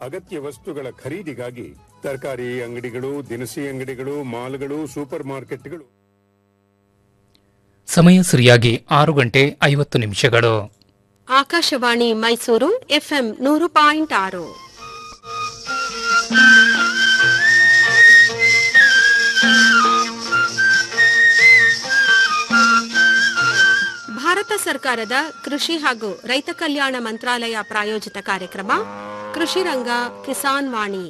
ಅಗತ್ಯ ವಸ್ತುಗಳ ಖರೀದಿಗಾಗಿ ತರಕಾರಿ ಅಂಗಡಿಗಳು ದಿನಸಿ ಅಂಗಡಿಗಳು ಮಾಲ್ಗಳು ಸೂಪರ್ ಮಾರ್ಕೆಟ್ಗಳು ಸಮಯ ಸರಿಯಾಗಿ ಆರು ಗಂಟೆ ಐವತ್ತು ನಿಮಿಷಗಳು ಆಕಾಶವಾಣಿ ಮೈಸೂರು ಎಫ್ಎಂ ನೂರು ಪಾಯಿಂಟ್ ಆರು ಭಾರತ ಸರ್ಕಾರದ ಕೃಷಿ ಹಾಗೂ ರೈತ ಕಲ್ಯಾಣ ಮಂತ್ರಾಲಯ ಪ್ರಾಯೋಜಿತ ಕಾರ್ಯಕ್ರಮ ಕೃಷಿ ರಂಗ ಕಿಸಾನ್ ವಾಣಿ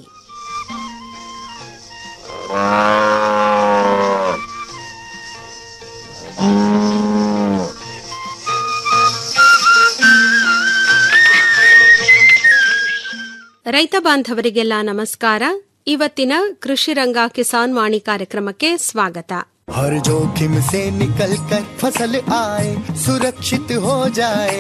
ರೈತ ಬಾಂಧವರಿಗೆಲ್ಲ ನಮಸ್ಕಾರ ಇವತ್ತಿನ ಕೃಷಿ ರಂಗ ಕಿಸಾನ್ ವಾಣಿ ಕಾರ್ಯಕ್ರಮಕ್ಕೆ ಸ್ವಾಗತ हर जोखिम से निकल कर फसल आए सुरक्षित हो जाए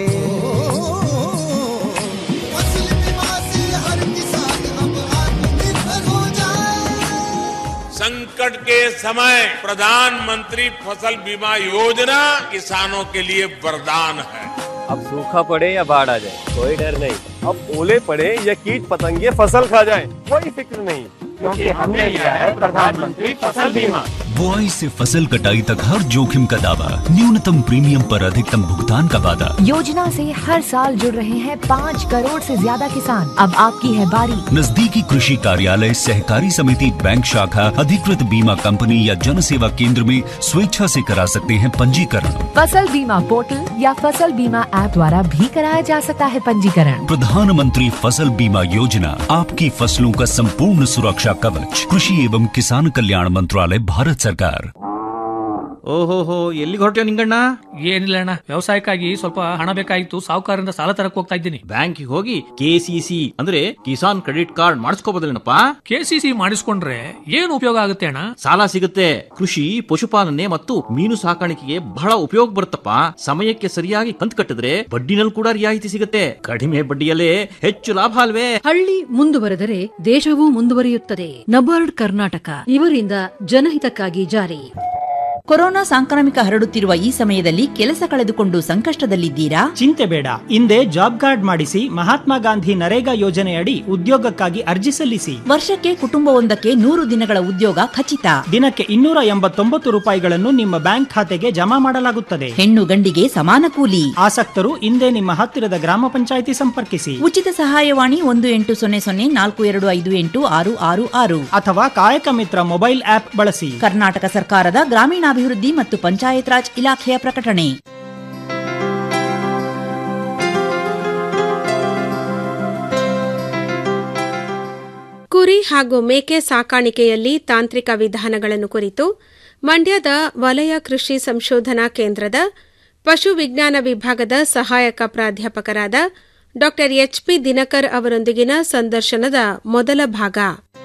फसल बीमा से हर किसान अब आत्मनिर्भर हो जाए संकट के समय प्रधानमंत्री फसल बीमा योजना किसानों के लिए वरदान है अब सूखा पड़े या बाढ़ आ जाए कोई डर नहीं अब ओले पड़े या कीट पतंगे फसल खा जाए कोई फिक्र नहीं क्योंकि हमने लिया है प्रधानमंत्री फसल बीमा बुआई से फसल कटाई तक हर जोखिम का दावा न्यूनतम प्रीमियम पर अधिकतम भुगतान का वादा योजना से हर साल जुड़ रहे हैं पाँच करोड़ से ज्यादा किसान अब आपकी है बारी नजदीकी कृषि कार्यालय सहकारी समिति बैंक शाखा अधिकृत बीमा कंपनी या जन सेवा केंद्र में स्वेच्छा से करा सकते हैं पंजीकरण फसल बीमा पोर्टल या फसल बीमा ऐप द्वारा भी कराया जा सकता है पंजीकरण प्रधानमंत्री फसल बीमा योजना आपकी फसलों का संपूर्ण सुरक्षा कवच कृषि एवं किसान कल्याण मंत्रालय भारत सरकार ಓಹೋಹೋ ಎಲ್ಲಿಗೆ ಹೊರಟ್ಯೋ ನಿಂಗಣ್ಣ ಏನಿಲ್ಲ ಅಣ್ಣ ವ್ಯವಸಾಯಕ್ಕಾಗಿ ಸ್ವಲ್ಪ ಹಣ ಬೇಕಾಗಿತ್ತು ಸಾಹುಕಾರರಿಂದ ಸಾಲ ತರಕ್ ಹೋಗ್ತಾ ಇದ್ದೀನಿ ಬ್ಯಾಂಕಿಗೆ ಹೋಗಿ ಕೆಸಿಸಿ ಅಂದ್ರೆ ಕಿಸಾನ್ ಕ್ರೆಡಿಟ್ ಕಾರ್ಡ್ ಮಾಡಿಸ್ಕೋಬೋದಲ್ಲೇನಪ್ಪ ಕೆಸಿಸಿ ಮಾಡಿಸ್ಕೊಂಡ್ರೆ ಏನು ಉಪಯೋಗ ಆಗುತ್ತೆ ಅಣ್ಣ ಸಾಲ ಸಿಗುತ್ತೆ ಕೃಷಿ ಪಶುಪಾಲನೆ ಮತ್ತು ಮೀನು ಸಾಕಾಣಿಕೆಗೆ ಬಹಳ ಉಪಯೋಗ ಬರುತ್ತಪ್ಪ ಸಮಯಕ್ಕೆ ಸರಿಯಾಗಿ ಕಂತು ಕಟ್ಟಿದ್ರೆ ಬಡ್ಡಿನಲ್ಲಿ ಕೂಡ ರಿಯಾಯಿತಿ ಸಿಗುತ್ತೆ ಕಡಿಮೆ ಬಡ್ಡಿಯಲ್ಲೇ ಹೆಚ್ಚು ಲಾಭ ಅಲ್ವೇ ಹಳ್ಳಿ ಮುಂದುವರೆದರೆ ದೇಶವೂ ಮುಂದುವರಿಯುತ್ತದೆ ನಬಾರ್ಡ್ ಕರ್ನಾಟಕ ಇವರಿಂದ ಜನಹಿತಕ್ಕಾಗಿ ಜಾರಿ ಕೊರೋನಾ ಸಾಂಕ್ರಾಮಿಕ ಹರಡುತ್ತಿರುವ ಈ ಸಮಯದಲ್ಲಿ ಕೆಲಸ ಕಳೆದುಕೊಂಡು ಸಂಕಷ್ಟದಲ್ಲಿದ್ದೀರಾ ಚಿಂತೆ ಬೇಡ ಹಿಂದೆ ಜಾಬ್ ಕಾರ್ಡ್ ಮಾಡಿಸಿ ಮಹಾತ್ಮ ಗಾಂಧಿ ನರೇಗಾ ಯೋಜನೆಯಡಿ ಉದ್ಯೋಗಕ್ಕಾಗಿ ಅರ್ಜಿ ಸಲ್ಲಿಸಿ ವರ್ಷಕ್ಕೆ ಕುಟುಂಬವೊಂದಕ್ಕೆ ನೂರು ದಿನಗಳ ಉದ್ಯೋಗ ಖಚಿತ ದಿನಕ್ಕೆ ಇನ್ನೂರ ಎಂಬತ್ತೊಂಬತ್ತು ರೂಪಾಯಿಗಳನ್ನು ನಿಮ್ಮ ಬ್ಯಾಂಕ್ ಖಾತೆಗೆ ಜಮಾ ಮಾಡಲಾಗುತ್ತದೆ ಹೆಣ್ಣು ಗಂಡಿಗೆ ಸಮಾನ ಕೂಲಿ ಆಸಕ್ತರು ಹಿಂದೆ ನಿಮ್ಮ ಹತ್ತಿರದ ಗ್ರಾಮ ಪಂಚಾಯಿತಿ ಸಂಪರ್ಕಿಸಿ ಉಚಿತ ಸಹಾಯವಾಣಿ ಒಂದು ಎಂಟು ಸೊನ್ನೆ ಸೊನ್ನೆ ನಾಲ್ಕು ಎರಡು ಐದು ಎಂಟು ಆರು ಆರು ಆರು ಅಥವಾ ಕಾಯಕ ಮಿತ್ರ ಮೊಬೈಲ್ ಆಪ್ ಬಳಸಿ ಕರ್ನಾಟಕ ಸರ್ಕಾರದ ಗ್ರಾಮೀಣಾಭಿವೃದ್ಧಿ ಮತ್ತು ಪಂಚಾಯತ್ ರಾಜ್ ಇಲಾಖೆಯ ಪ್ರಕಟಣೆ ಕುರಿ ಹಾಗೂ ಮೇಕೆ ಸಾಕಾಣಿಕೆಯಲ್ಲಿ ತಾಂತ್ರಿಕ ವಿಧಾನಗಳನ್ನು ಕುರಿತು ಮಂಡ್ಯದ ವಲಯ ಕೃಷಿ ಸಂಶೋಧನಾ ಕೇಂದ್ರದ ಪಶು ವಿಜ್ಞಾನ ವಿಭಾಗದ ಸಹಾಯಕ ಪ್ರಾಧ್ಯಾಪಕರಾದ ಡಾ ಎಚ್ಪಿ ದಿನಕರ್ ಅವರೊಂದಿಗಿನ ಸಂದರ್ಶನದ ಮೊದಲ ಭಾಗ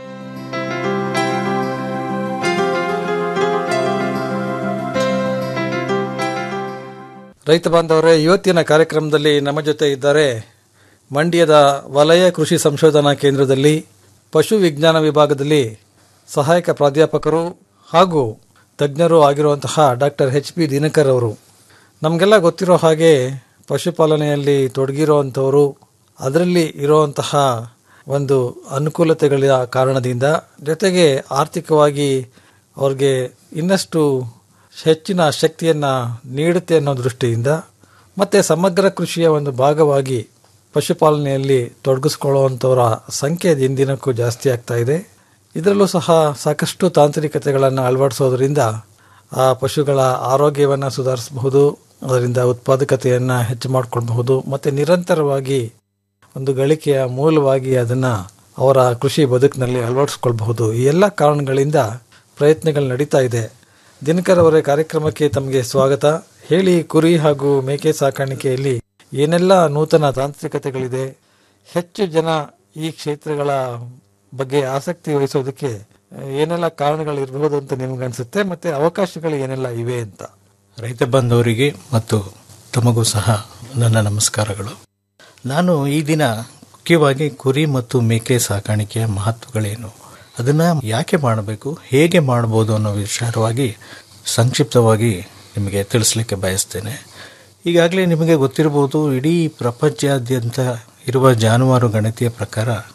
ರೈತ ಬಾಂಧವರೇ ಇವತ್ತಿನ ಕಾರ್ಯಕ್ರಮದಲ್ಲಿ ನಮ್ಮ ಜೊತೆ ಇದ್ದಾರೆ ಮಂಡ್ಯದ ವಲಯ ಕೃಷಿ ಸಂಶೋಧನಾ ಕೇಂದ್ರದಲ್ಲಿ ಪಶು ವಿಜ್ಞಾನ ವಿಭಾಗದಲ್ಲಿ ಸಹಾಯಕ ಪ್ರಾಧ್ಯಾಪಕರು ಹಾಗೂ ತಜ್ಞರು ಆಗಿರುವಂತಹ ಡಾಕ್ಟರ್ ಎಚ್ ಪಿ ದಿನಕರ್ ಅವರು ನಮಗೆಲ್ಲ ಗೊತ್ತಿರೋ ಹಾಗೆ ಪಶುಪಾಲನೆಯಲ್ಲಿ ತೊಡಗಿರುವಂಥವರು ಅದರಲ್ಲಿ ಇರುವಂತಹ ಒಂದು ಅನುಕೂಲತೆಗಳ ಕಾರಣದಿಂದ ಜೊತೆಗೆ ಆರ್ಥಿಕವಾಗಿ ಅವ್ರಿಗೆ ಇನ್ನಷ್ಟು ಹೆಚ್ಚಿನ ಶಕ್ತಿಯನ್ನು ನೀಡುತ್ತೆ ಅನ್ನೋ ದೃಷ್ಟಿಯಿಂದ ಮತ್ತು ಸಮಗ್ರ ಕೃಷಿಯ ಒಂದು ಭಾಗವಾಗಿ ಪಶುಪಾಲನೆಯಲ್ಲಿ ತೊಡಗಿಸ್ಕೊಳ್ಳುವಂಥವರ ಸಂಖ್ಯೆ ದಿನದಿನಕ್ಕೂ ಜಾಸ್ತಿ ಆಗ್ತಾ ಇದೆ ಇದರಲ್ಲೂ ಸಹ ಸಾಕಷ್ಟು ತಾಂತ್ರಿಕತೆಗಳನ್ನು ಅಳವಡಿಸೋದ್ರಿಂದ ಆ ಪಶುಗಳ ಆರೋಗ್ಯವನ್ನು ಸುಧಾರಿಸಬಹುದು ಅದರಿಂದ ಉತ್ಪಾದಕತೆಯನ್ನು ಹೆಚ್ಚು ಮಾಡಿಕೊಳ್ಬಹುದು ಮತ್ತು ನಿರಂತರವಾಗಿ ಒಂದು ಗಳಿಕೆಯ ಮೂಲವಾಗಿ ಅದನ್ನು ಅವರ ಕೃಷಿ ಬದುಕಿನಲ್ಲಿ ಅಳವಡಿಸ್ಕೊಳ್ಬಹುದು ಈ ಎಲ್ಲ ಕಾರಣಗಳಿಂದ ಪ್ರಯತ್ನಗಳು ನಡೀತಾ ಇದೆ ದಿನಕರ್ ಅವರ ಕಾರ್ಯಕ್ರಮಕ್ಕೆ ತಮಗೆ ಸ್ವಾಗತ ಹೇಳಿ ಕುರಿ ಹಾಗೂ ಮೇಕೆ ಸಾಕಾಣಿಕೆಯಲ್ಲಿ ಏನೆಲ್ಲ ನೂತನ ತಾಂತ್ರಿಕತೆಗಳಿದೆ ಹೆಚ್ಚು ಜನ ಈ ಕ್ಷೇತ್ರಗಳ ಬಗ್ಗೆ ಆಸಕ್ತಿ ವಹಿಸೋದಕ್ಕೆ ಏನೆಲ್ಲ ಕಾರಣಗಳಿರಬಹುದು ಅಂತ ನಿಮ್ಗೆ ಅನ್ಸುತ್ತೆ ಮತ್ತೆ ಅವಕಾಶಗಳು ಏನೆಲ್ಲ ಇವೆ ಅಂತ ರೈತ ಬಾಂಧವರಿಗೆ ಮತ್ತು ತಮಗೂ ಸಹ ನನ್ನ ನಮಸ್ಕಾರಗಳು ನಾನು ಈ ದಿನ ಮುಖ್ಯವಾಗಿ ಕುರಿ ಮತ್ತು ಮೇಕೆ ಸಾಕಾಣಿಕೆಯ ಮಹತ್ವಗಳೇನು ಅದನ್ನು ಯಾಕೆ ಮಾಡಬೇಕು ಹೇಗೆ ಮಾಡ್ಬೋದು ಅನ್ನೋ ವಿಚಾರವಾಗಿ ಸಂಕ್ಷಿಪ್ತವಾಗಿ ನಿಮಗೆ ತಿಳಿಸ್ಲಿಕ್ಕೆ ಬಯಸ್ತೇನೆ ಈಗಾಗಲೇ ನಿಮಗೆ ಗೊತ್ತಿರ್ಬೋದು ಇಡೀ ಪ್ರಪಂಚಾದ್ಯಂತ ಇರುವ ಜಾನುವಾರು ಗಣತಿಯ ಪ್ರಕಾರ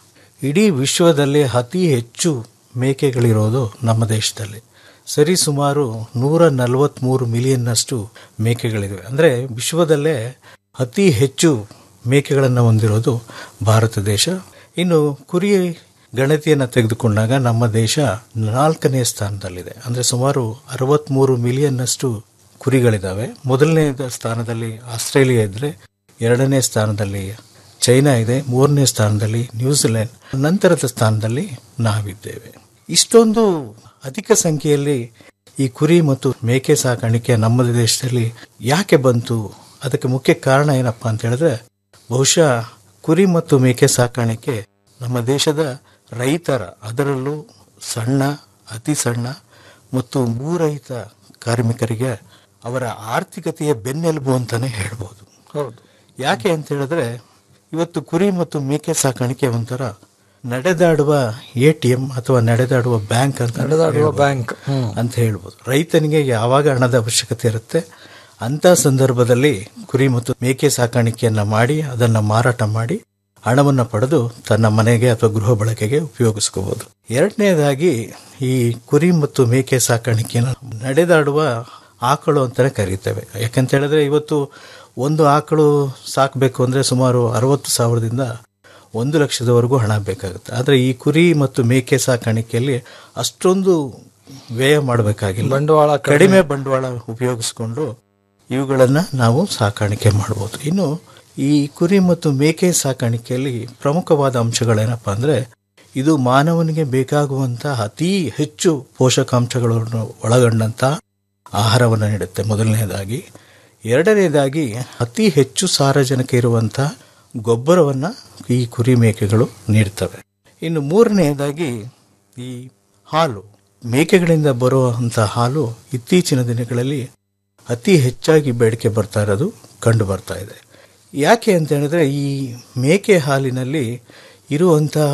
ಇಡೀ ವಿಶ್ವದಲ್ಲಿ ಅತಿ ಹೆಚ್ಚು ಮೇಕೆಗಳಿರೋದು ನಮ್ಮ ದೇಶದಲ್ಲಿ ಸರಿ ಸುಮಾರು ನೂರ ನಲವತ್ತ್ಮೂರು ಮಿಲಿಯನ್ನಷ್ಟು ಮೇಕೆಗಳಿವೆ ಅಂದರೆ ವಿಶ್ವದಲ್ಲೇ ಅತಿ ಹೆಚ್ಚು ಮೇಕೆಗಳನ್ನು ಹೊಂದಿರೋದು ಭಾರತ ದೇಶ ಇನ್ನು ಕುರಿ ಗಣತಿಯನ್ನು ತೆಗೆದುಕೊಂಡಾಗ ನಮ್ಮ ದೇಶ ನಾಲ್ಕನೇ ಸ್ಥಾನದಲ್ಲಿದೆ ಅಂದರೆ ಸುಮಾರು ಅರವತ್ತ್ಮೂರು ಮಿಲಿಯನ್ನಷ್ಟು ಕುರಿಗಳಿದ್ದಾವೆ ಮೊದಲನೇ ಸ್ಥಾನದಲ್ಲಿ ಆಸ್ಟ್ರೇಲಿಯಾ ಇದ್ದರೆ ಎರಡನೇ ಸ್ಥಾನದಲ್ಲಿ ಚೈನಾ ಇದೆ ಮೂರನೇ ಸ್ಥಾನದಲ್ಲಿ ನ್ಯೂಜಿಲೆಂಡ್ ನಂತರದ ಸ್ಥಾನದಲ್ಲಿ ನಾವಿದ್ದೇವೆ ಇಷ್ಟೊಂದು ಅಧಿಕ ಸಂಖ್ಯೆಯಲ್ಲಿ ಈ ಕುರಿ ಮತ್ತು ಮೇಕೆ ಸಾಕಾಣಿಕೆ ನಮ್ಮ ದೇಶದಲ್ಲಿ ಯಾಕೆ ಬಂತು ಅದಕ್ಕೆ ಮುಖ್ಯ ಕಾರಣ ಏನಪ್ಪಾ ಅಂತ ಹೇಳಿದ್ರೆ ಬಹುಶಃ ಕುರಿ ಮತ್ತು ಮೇಕೆ ಸಾಕಾಣಿಕೆ ನಮ್ಮ ದೇಶದ ರೈತರ ಅದರಲ್ಲೂ ಸಣ್ಣ ಅತಿ ಸಣ್ಣ ಮತ್ತು ಭೂರಹಿತ ಕಾರ್ಮಿಕರಿಗೆ ಅವರ ಆರ್ಥಿಕತೆಯ ಬೆನ್ನೆಲುಬು ಅಂತಾನೆ ಹೇಳ್ಬೋದು ಹೌದು ಯಾಕೆ ಅಂತ ಹೇಳಿದ್ರೆ ಇವತ್ತು ಕುರಿ ಮತ್ತು ಮೇಕೆ ಸಾಕಾಣಿಕೆ ಒಂಥರ ನಡೆದಾಡುವ ಎ ಟಿ ಎಂ ಅಥವಾ ನಡೆದಾಡುವ ಬ್ಯಾಂಕ್ ಅಂತ ನಡೆದಾಡುವ ಹೇಳ್ಬೋದು. ಬ್ಯಾಂಕ್. ಹ್ಮ್. ಅಂತ ಹೇಳ್ಬೋದು ರೈತನಿಗೆ ಯಾವಾಗ ಹಣದ ಅವಶ್ಯಕತೆ ಇರುತ್ತೆ ಅಂತ ಸಂದರ್ಭದಲ್ಲಿ ಕುರಿ ಮತ್ತು ಮೇಕೆ ಸಾಕಾಣಿಕೆಯನ್ನ ಮಾಡಿ ಅದನ್ನ ಮಾರಾಟ ಮಾಡಿ ಹಣವನ್ನು ಪಡೆದು ತನ್ನ ಮನೆಗೆ ಅಥವಾ ಗೃಹ ಬಳಕೆಗೆ ಉಪಯೋಗಿಸ್ಕೋಬಹುದು ಎರಡನೇದಾಗಿ ಈ ಕುರಿ ಮತ್ತು ಮೇಕೆ ಸಾಕಾಣಿಕೆಯನ್ನು ನಡೆದಾಡುವ ಆಕಳು ಅಂತಾನೆ ಕರೀತೇವೆ ಯಾಕಂತ ಹೇಳಿದ್ರೆ ಇವತ್ತು ಒಂದು ಆಕಳು ಸಾಕಬೇಕು ಅಂದ್ರೆ ಸುಮಾರು ಅರವತ್ತು ಸಾವಿರದಿಂದ ಒಂದು ಲಕ್ಷದವರೆಗೂ ಹಣ ಬೇಕಾಗುತ್ತೆ ಆದರೆ ಈ ಕುರಿ ಮತ್ತು ಮೇಕೆ ಸಾಕಾಣಿಕೆಯಲ್ಲಿ ಅಷ್ಟೊಂದು ವ್ಯಯ ಮಾಡಬೇಕಾಗಿಲ್ಲ ಬಂಡವಾಳ ಕಡಿಮೆ. ಕಡಿಮೆ ಬಂಡವಾಳ ಉಪಯೋಗಿಸ್ಕೊಂಡು ಇವುಗಳನ್ನ ನಾವು ಸಾಕಾಣಿಕೆ ಮಾಡ್ಬೋದು ಇನ್ನು ಈ ಕುರಿ ಮತ್ತು ಮೇಕೆ ಸಾಕಾಣಿಕೆಯಲ್ಲಿ ಪ್ರಮುಖವಾದ ಅಂಶಗಳೇನಪ್ಪ ಅಂದ್ರೆ ಇದು ಮಾನವನಿಗೆ ಬೇಕಾಗುವಂತ ಅತಿ ಹೆಚ್ಚು ಪೋಷಕಾಂಶಗಳನ್ನು ಒಳಗೊಂಡಂತ ಆಹಾರವನ್ನು ನೀಡುತ್ತೆ ಮೊದಲನೇದಾಗಿ ಎರಡನೇದಾಗಿ ಅತಿ ಹೆಚ್ಚು ಸಾರಜನಕ ಇರುವಂತ ಗೊಬ್ಬರವನ್ನ ಈ ಕುರಿ ಮೇಕೆಗಳು ನೀಡ್ತವೆ ಇನ್ನು ಮೂರನೆಯದಾಗಿ ಈ ಹಾಲು ಮೇಕೆಗಳಿಂದ ಬರುವಂತ ಹಾಲು ಇತ್ತೀಚಿನ ದಿನಗಳಲ್ಲಿ ಅತಿ ಹೆಚ್ಚಾಗಿ ಬೇಡಿಕೆ ಬರ್ತಾ ಇರೋದು ಕಂಡು ಬರ್ತಾ ಇದೆ ಯಾಕೆ ಅಂತ ಹೇಳಿದ್ರೆ ಈ ಮೇಕೆ ಹಾಲಿನಲ್ಲಿ ಇರುವಂತಹ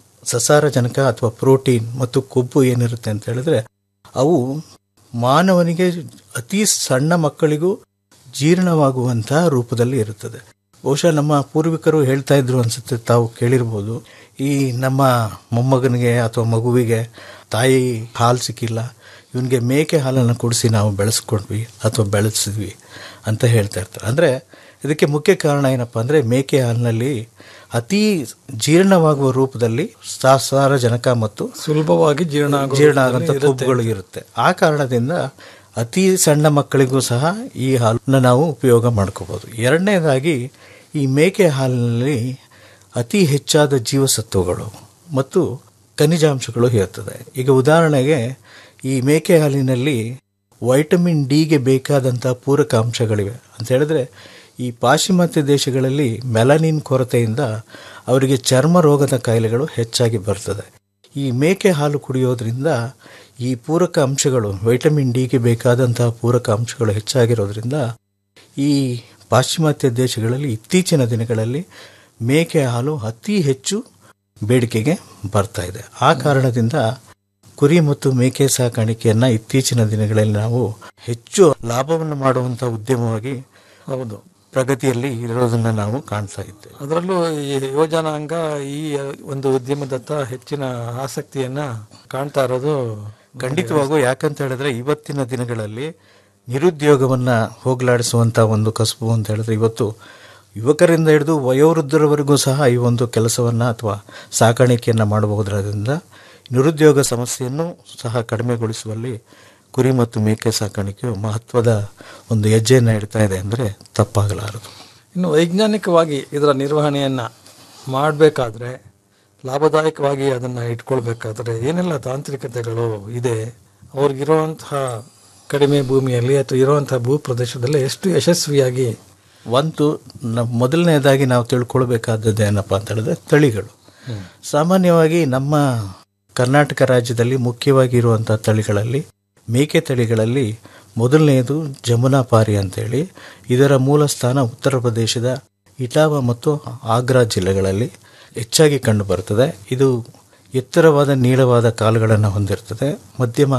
ಸಸಾರಜನಕ ಅಥವಾ ಪ್ರೋಟೀನ್ ಮತ್ತು ಕೊಬ್ಬು ಏನಿರುತ್ತೆ ಅಂತ ಹೇಳಿದ್ರೆ ಅವು ಮಾನವನಿಗೆ ಅತಿ ಸಣ್ಣ ಮಕ್ಕಳಿಗೂ ಜೀರ್ಣವಾಗುವಂತಹ ರೂಪದಲ್ಲಿ ಇರುತ್ತದೆ ಬಹುಶಃ ನಮ್ಮ ಪೂರ್ವಿಕರು ಹೇಳ್ತಾ ಇದ್ರು ಅನ್ಸುತ್ತೆ ತಾವು ಕೇಳಿರ್ಬೋದು ಈ ನಮ್ಮ ಮೊಮ್ಮಗನಿಗೆ ಅಥವಾ ಮಗುವಿಗೆ ತಾಯಿ ಹಾಲು ಸಿಕ್ಕಿಲ್ಲ ಇವನಿಗೆ ಮೇಕೆ ಹಾಲನ್ನು ಕುಡಿಸಿ ನಾವು ಬೆಳೆಸ್ಕೊಂಡ್ವಿ ಅಥವಾ ಬೆಳೆಸಿದ್ವಿ ಅಂತ ಹೇಳ್ತಾ ಇರ್ತಾರೆ ಅಂದರೆ ಇದಕ್ಕೆ ಮುಖ್ಯ ಕಾರಣ ಏನಪ್ಪ ಅಂದರೆ ಮೇಕೆ ಹಾಲಿನಲ್ಲಿ ಅತಿ ಜೀರ್ಣವಾಗುವ ರೂಪದಲ್ಲಿ ಸಾ- ಸಾರಜನಕ ಮತ್ತು ಸುಲಭವಾಗಿ ಜೀರ್ಣ ಆಗೋ ಜೀರ್ಣ ಆಗುವಂಥ ರೂಪದಲ್ಲಿ ಇರುತ್ತೆ. ಕೊಬ್ಬುಗಳು ಇರುತ್ತೆ ಆ ಕಾರಣದಿಂದ ಅತಿ ಸಣ್ಣ ಮಕ್ಕಳಿಗೂ ಸಹ ಈ ಹಾಲನ್ನು ನಾವು ಉಪಯೋಗ ಮಾಡ್ಕೋಬಹುದು ಎರಡನೇದಾಗಿ ಈ ಮೇಕೆ ಹಾಲಿನಲ್ಲಿ ಅತಿ ಹೆಚ್ಚಾದ ಜೀವಸತ್ವಗಳು ಮತ್ತು ಖನಿಜಾಂಶಗಳು ಇರುತ್ತದೆ ಈಗ ಉದಾಹರಣೆಗೆ ಈ ಮೇಕೆ ಹಾಲಿನಲ್ಲಿ ವೈಟಮಿನ್ ಡಿಗೆ ಬೇಕಾದಂಥ ಪೂರಕ ಅಂಶಗಳಿವೆ ಅಂತ ಹೇಳಿದ್ರೆ ಈ ಪಾಶ್ಚಿಮಾತ್ಯ ದೇಶಗಳಲ್ಲಿ ಮೆಲನಿನ್ ಕೊರತೆಯಿಂದ ಅವರಿಗೆ ಚರ್ಮ ರೋಗದ ಕಾಯಿಲೆಗಳು ಹೆಚ್ಚಾಗಿ ಬರ್ತದೆ ಈ ಮೇಕೆ ಹಾಲು ಕುಡಿಯೋದ್ರಿಂದ ಈ ಪೂರಕ ಅಂಶಗಳು ವೈಟಮಿನ್ ಡಿಗೆ ಬೇಕಾದಂತಹ ಪೂರಕ ಅಂಶಗಳು ಹೆಚ್ಚಾಗಿರೋದ್ರಿಂದ ಈ ಪಾಶ್ಚಿಮಾತ್ಯ ದೇಶಗಳಲ್ಲಿ ಇತ್ತೀಚಿನ ದಿನಗಳಲ್ಲಿ ಮೇಕೆ ಹಾಲು ಅತಿ ಹೆಚ್ಚು ಬೇಡಿಕೆಗೆ ಬರ್ತಾ ಇದೆ ಆ ಕಾರಣದಿಂದ ಕುರಿ ಮತ್ತು ಮೇಕೆ ಸಾಕಾಣಿಕೆಯನ್ನ ಇತ್ತೀಚಿನ ದಿನಗಳಲ್ಲಿ ನಾವು ಹೆಚ್ಚು ಲಾಭವನ್ನು ಮಾಡುವಂತ ಉದ್ಯಮವಾಗಿ ಹೌದು ಪ್ರಗತಿಯಲ್ಲಿ ಇರೋದನ್ನ ನಾವು ಕಾಣ್ತಾ ಇದ್ದೇವೆ ಅದರಲ್ಲೂ ಈ ಯೋಜನಾಂಗ ಈ ಒಂದು ಉದ್ಯಮದತ್ತ ಹೆಚ್ಚಿನ ಆಸಕ್ತಿಯನ್ನ ಕಾಣ್ತಾ ಇರೋದು ಖಂಡಿತವಾಗೂ ಯಾಕಂತ ಹೇಳಿದ್ರೆ ಇವತ್ತಿನ ದಿನಗಳಲ್ಲಿ ನಿರುದ್ಯೋಗವನ್ನ ಹೋಗಲಾಡಿಸುವಂತ ಒಂದು ಕಸುಬು ಅಂತ ಹೇಳಿದ್ರೆ ಇವತ್ತು ಯುವಕರಿಂದ ಹಿಡಿದು ವಯೋವೃದ್ಧರವರೆಗೂ ಸಹ ಈ ಒಂದು ಕೆಲಸವನ್ನ ಅಥವಾ ಸಾಕಾಣಿಕೆಯನ್ನ ಮಾಡಬಹುದರಿಂದ ನಿರುದ್ಯೋಗ ಸಮಸ್ಯೆಯನ್ನು ಸಹ ಕಡಿಮೆಗೊಳಿಸುವಲ್ಲಿ ಕುರಿ ಮತ್ತು ಮೇಕೆ ಸಾಕಾಣಿಕೆಯು ಮಹತ್ವದ ಒಂದು ಹೆಜ್ಜೆಯನ್ನು ಇಡ್ತಾ ಇದೆ ಅಂದರೆ ತಪ್ಪಾಗಲಾರದು ಇನ್ನು ವೈಜ್ಞಾನಿಕವಾಗಿ ಇದರ ನಿರ್ವಹಣೆಯನ್ನ ಮಾಡಬೇಕಾದ್ರೆ ಲಾಭದಾಯಕವಾಗಿ ಅದನ್ನ ಇಟ್ಕೊಳ್ಬೇಕಾದ್ರೆ ಏನೆಲ್ಲ ತಾಂತ್ರಿಕತೆಗಳು ಇದೆ ಅವ್ರಿಗಿರುವಂತಹ ಕಡಿಮೆ ಭೂಮಿಯಲ್ಲಿ ಅಥವಾ ಇರುವಂತಹ ಭೂ ಪ್ರದೇಶದಲ್ಲಿ ಎಷ್ಟು ಯಶಸ್ವಿಯಾಗಿ ಒಂದು ನ- ಮೊದಲನೇದಾಗಿ ನಾವು ತಿಳ್ಕೊಳ್ಬೇಕಾದದ್ದು ಏನಪ್ಪ ಅಂತ ಹೇಳಿದ್ರೆ ತಳಿಗಳು ಸಾಮಾನ್ಯವಾಗಿ ನಮ್ಮ ಕರ್ನಾಟಕ ರಾಜ್ಯದಲ್ಲಿ ಮುಖ್ಯವಾಗಿ ಇರುವಂಥ ತಳಿಗಳಲ್ಲಿ ಮೇಕೆ ತಳಿಗಳಲ್ಲಿ ಮೊದಲನೆಯದು ಜಮುನಾಪಾರಿ ಅಂತೇಳಿ ಇದರ ಮೂಲ ಸ್ಥಾನ ಉತ್ತರ ಪ್ರದೇಶದ ಇಟಾವಾ ಮತ್ತು ಆಗ್ರಾ ಜಿಲ್ಲೆಗಳಲ್ಲಿ ಹೆಚ್ಚಾಗಿ ಕಂಡು ಬರುತ್ತದೆ ಇದು ಎತ್ತರವಾದ ನೀಳವಾದ ಕಾಲುಗಳನ್ನು ಹೊಂದಿರ್ತದೆ ಮಧ್ಯಮ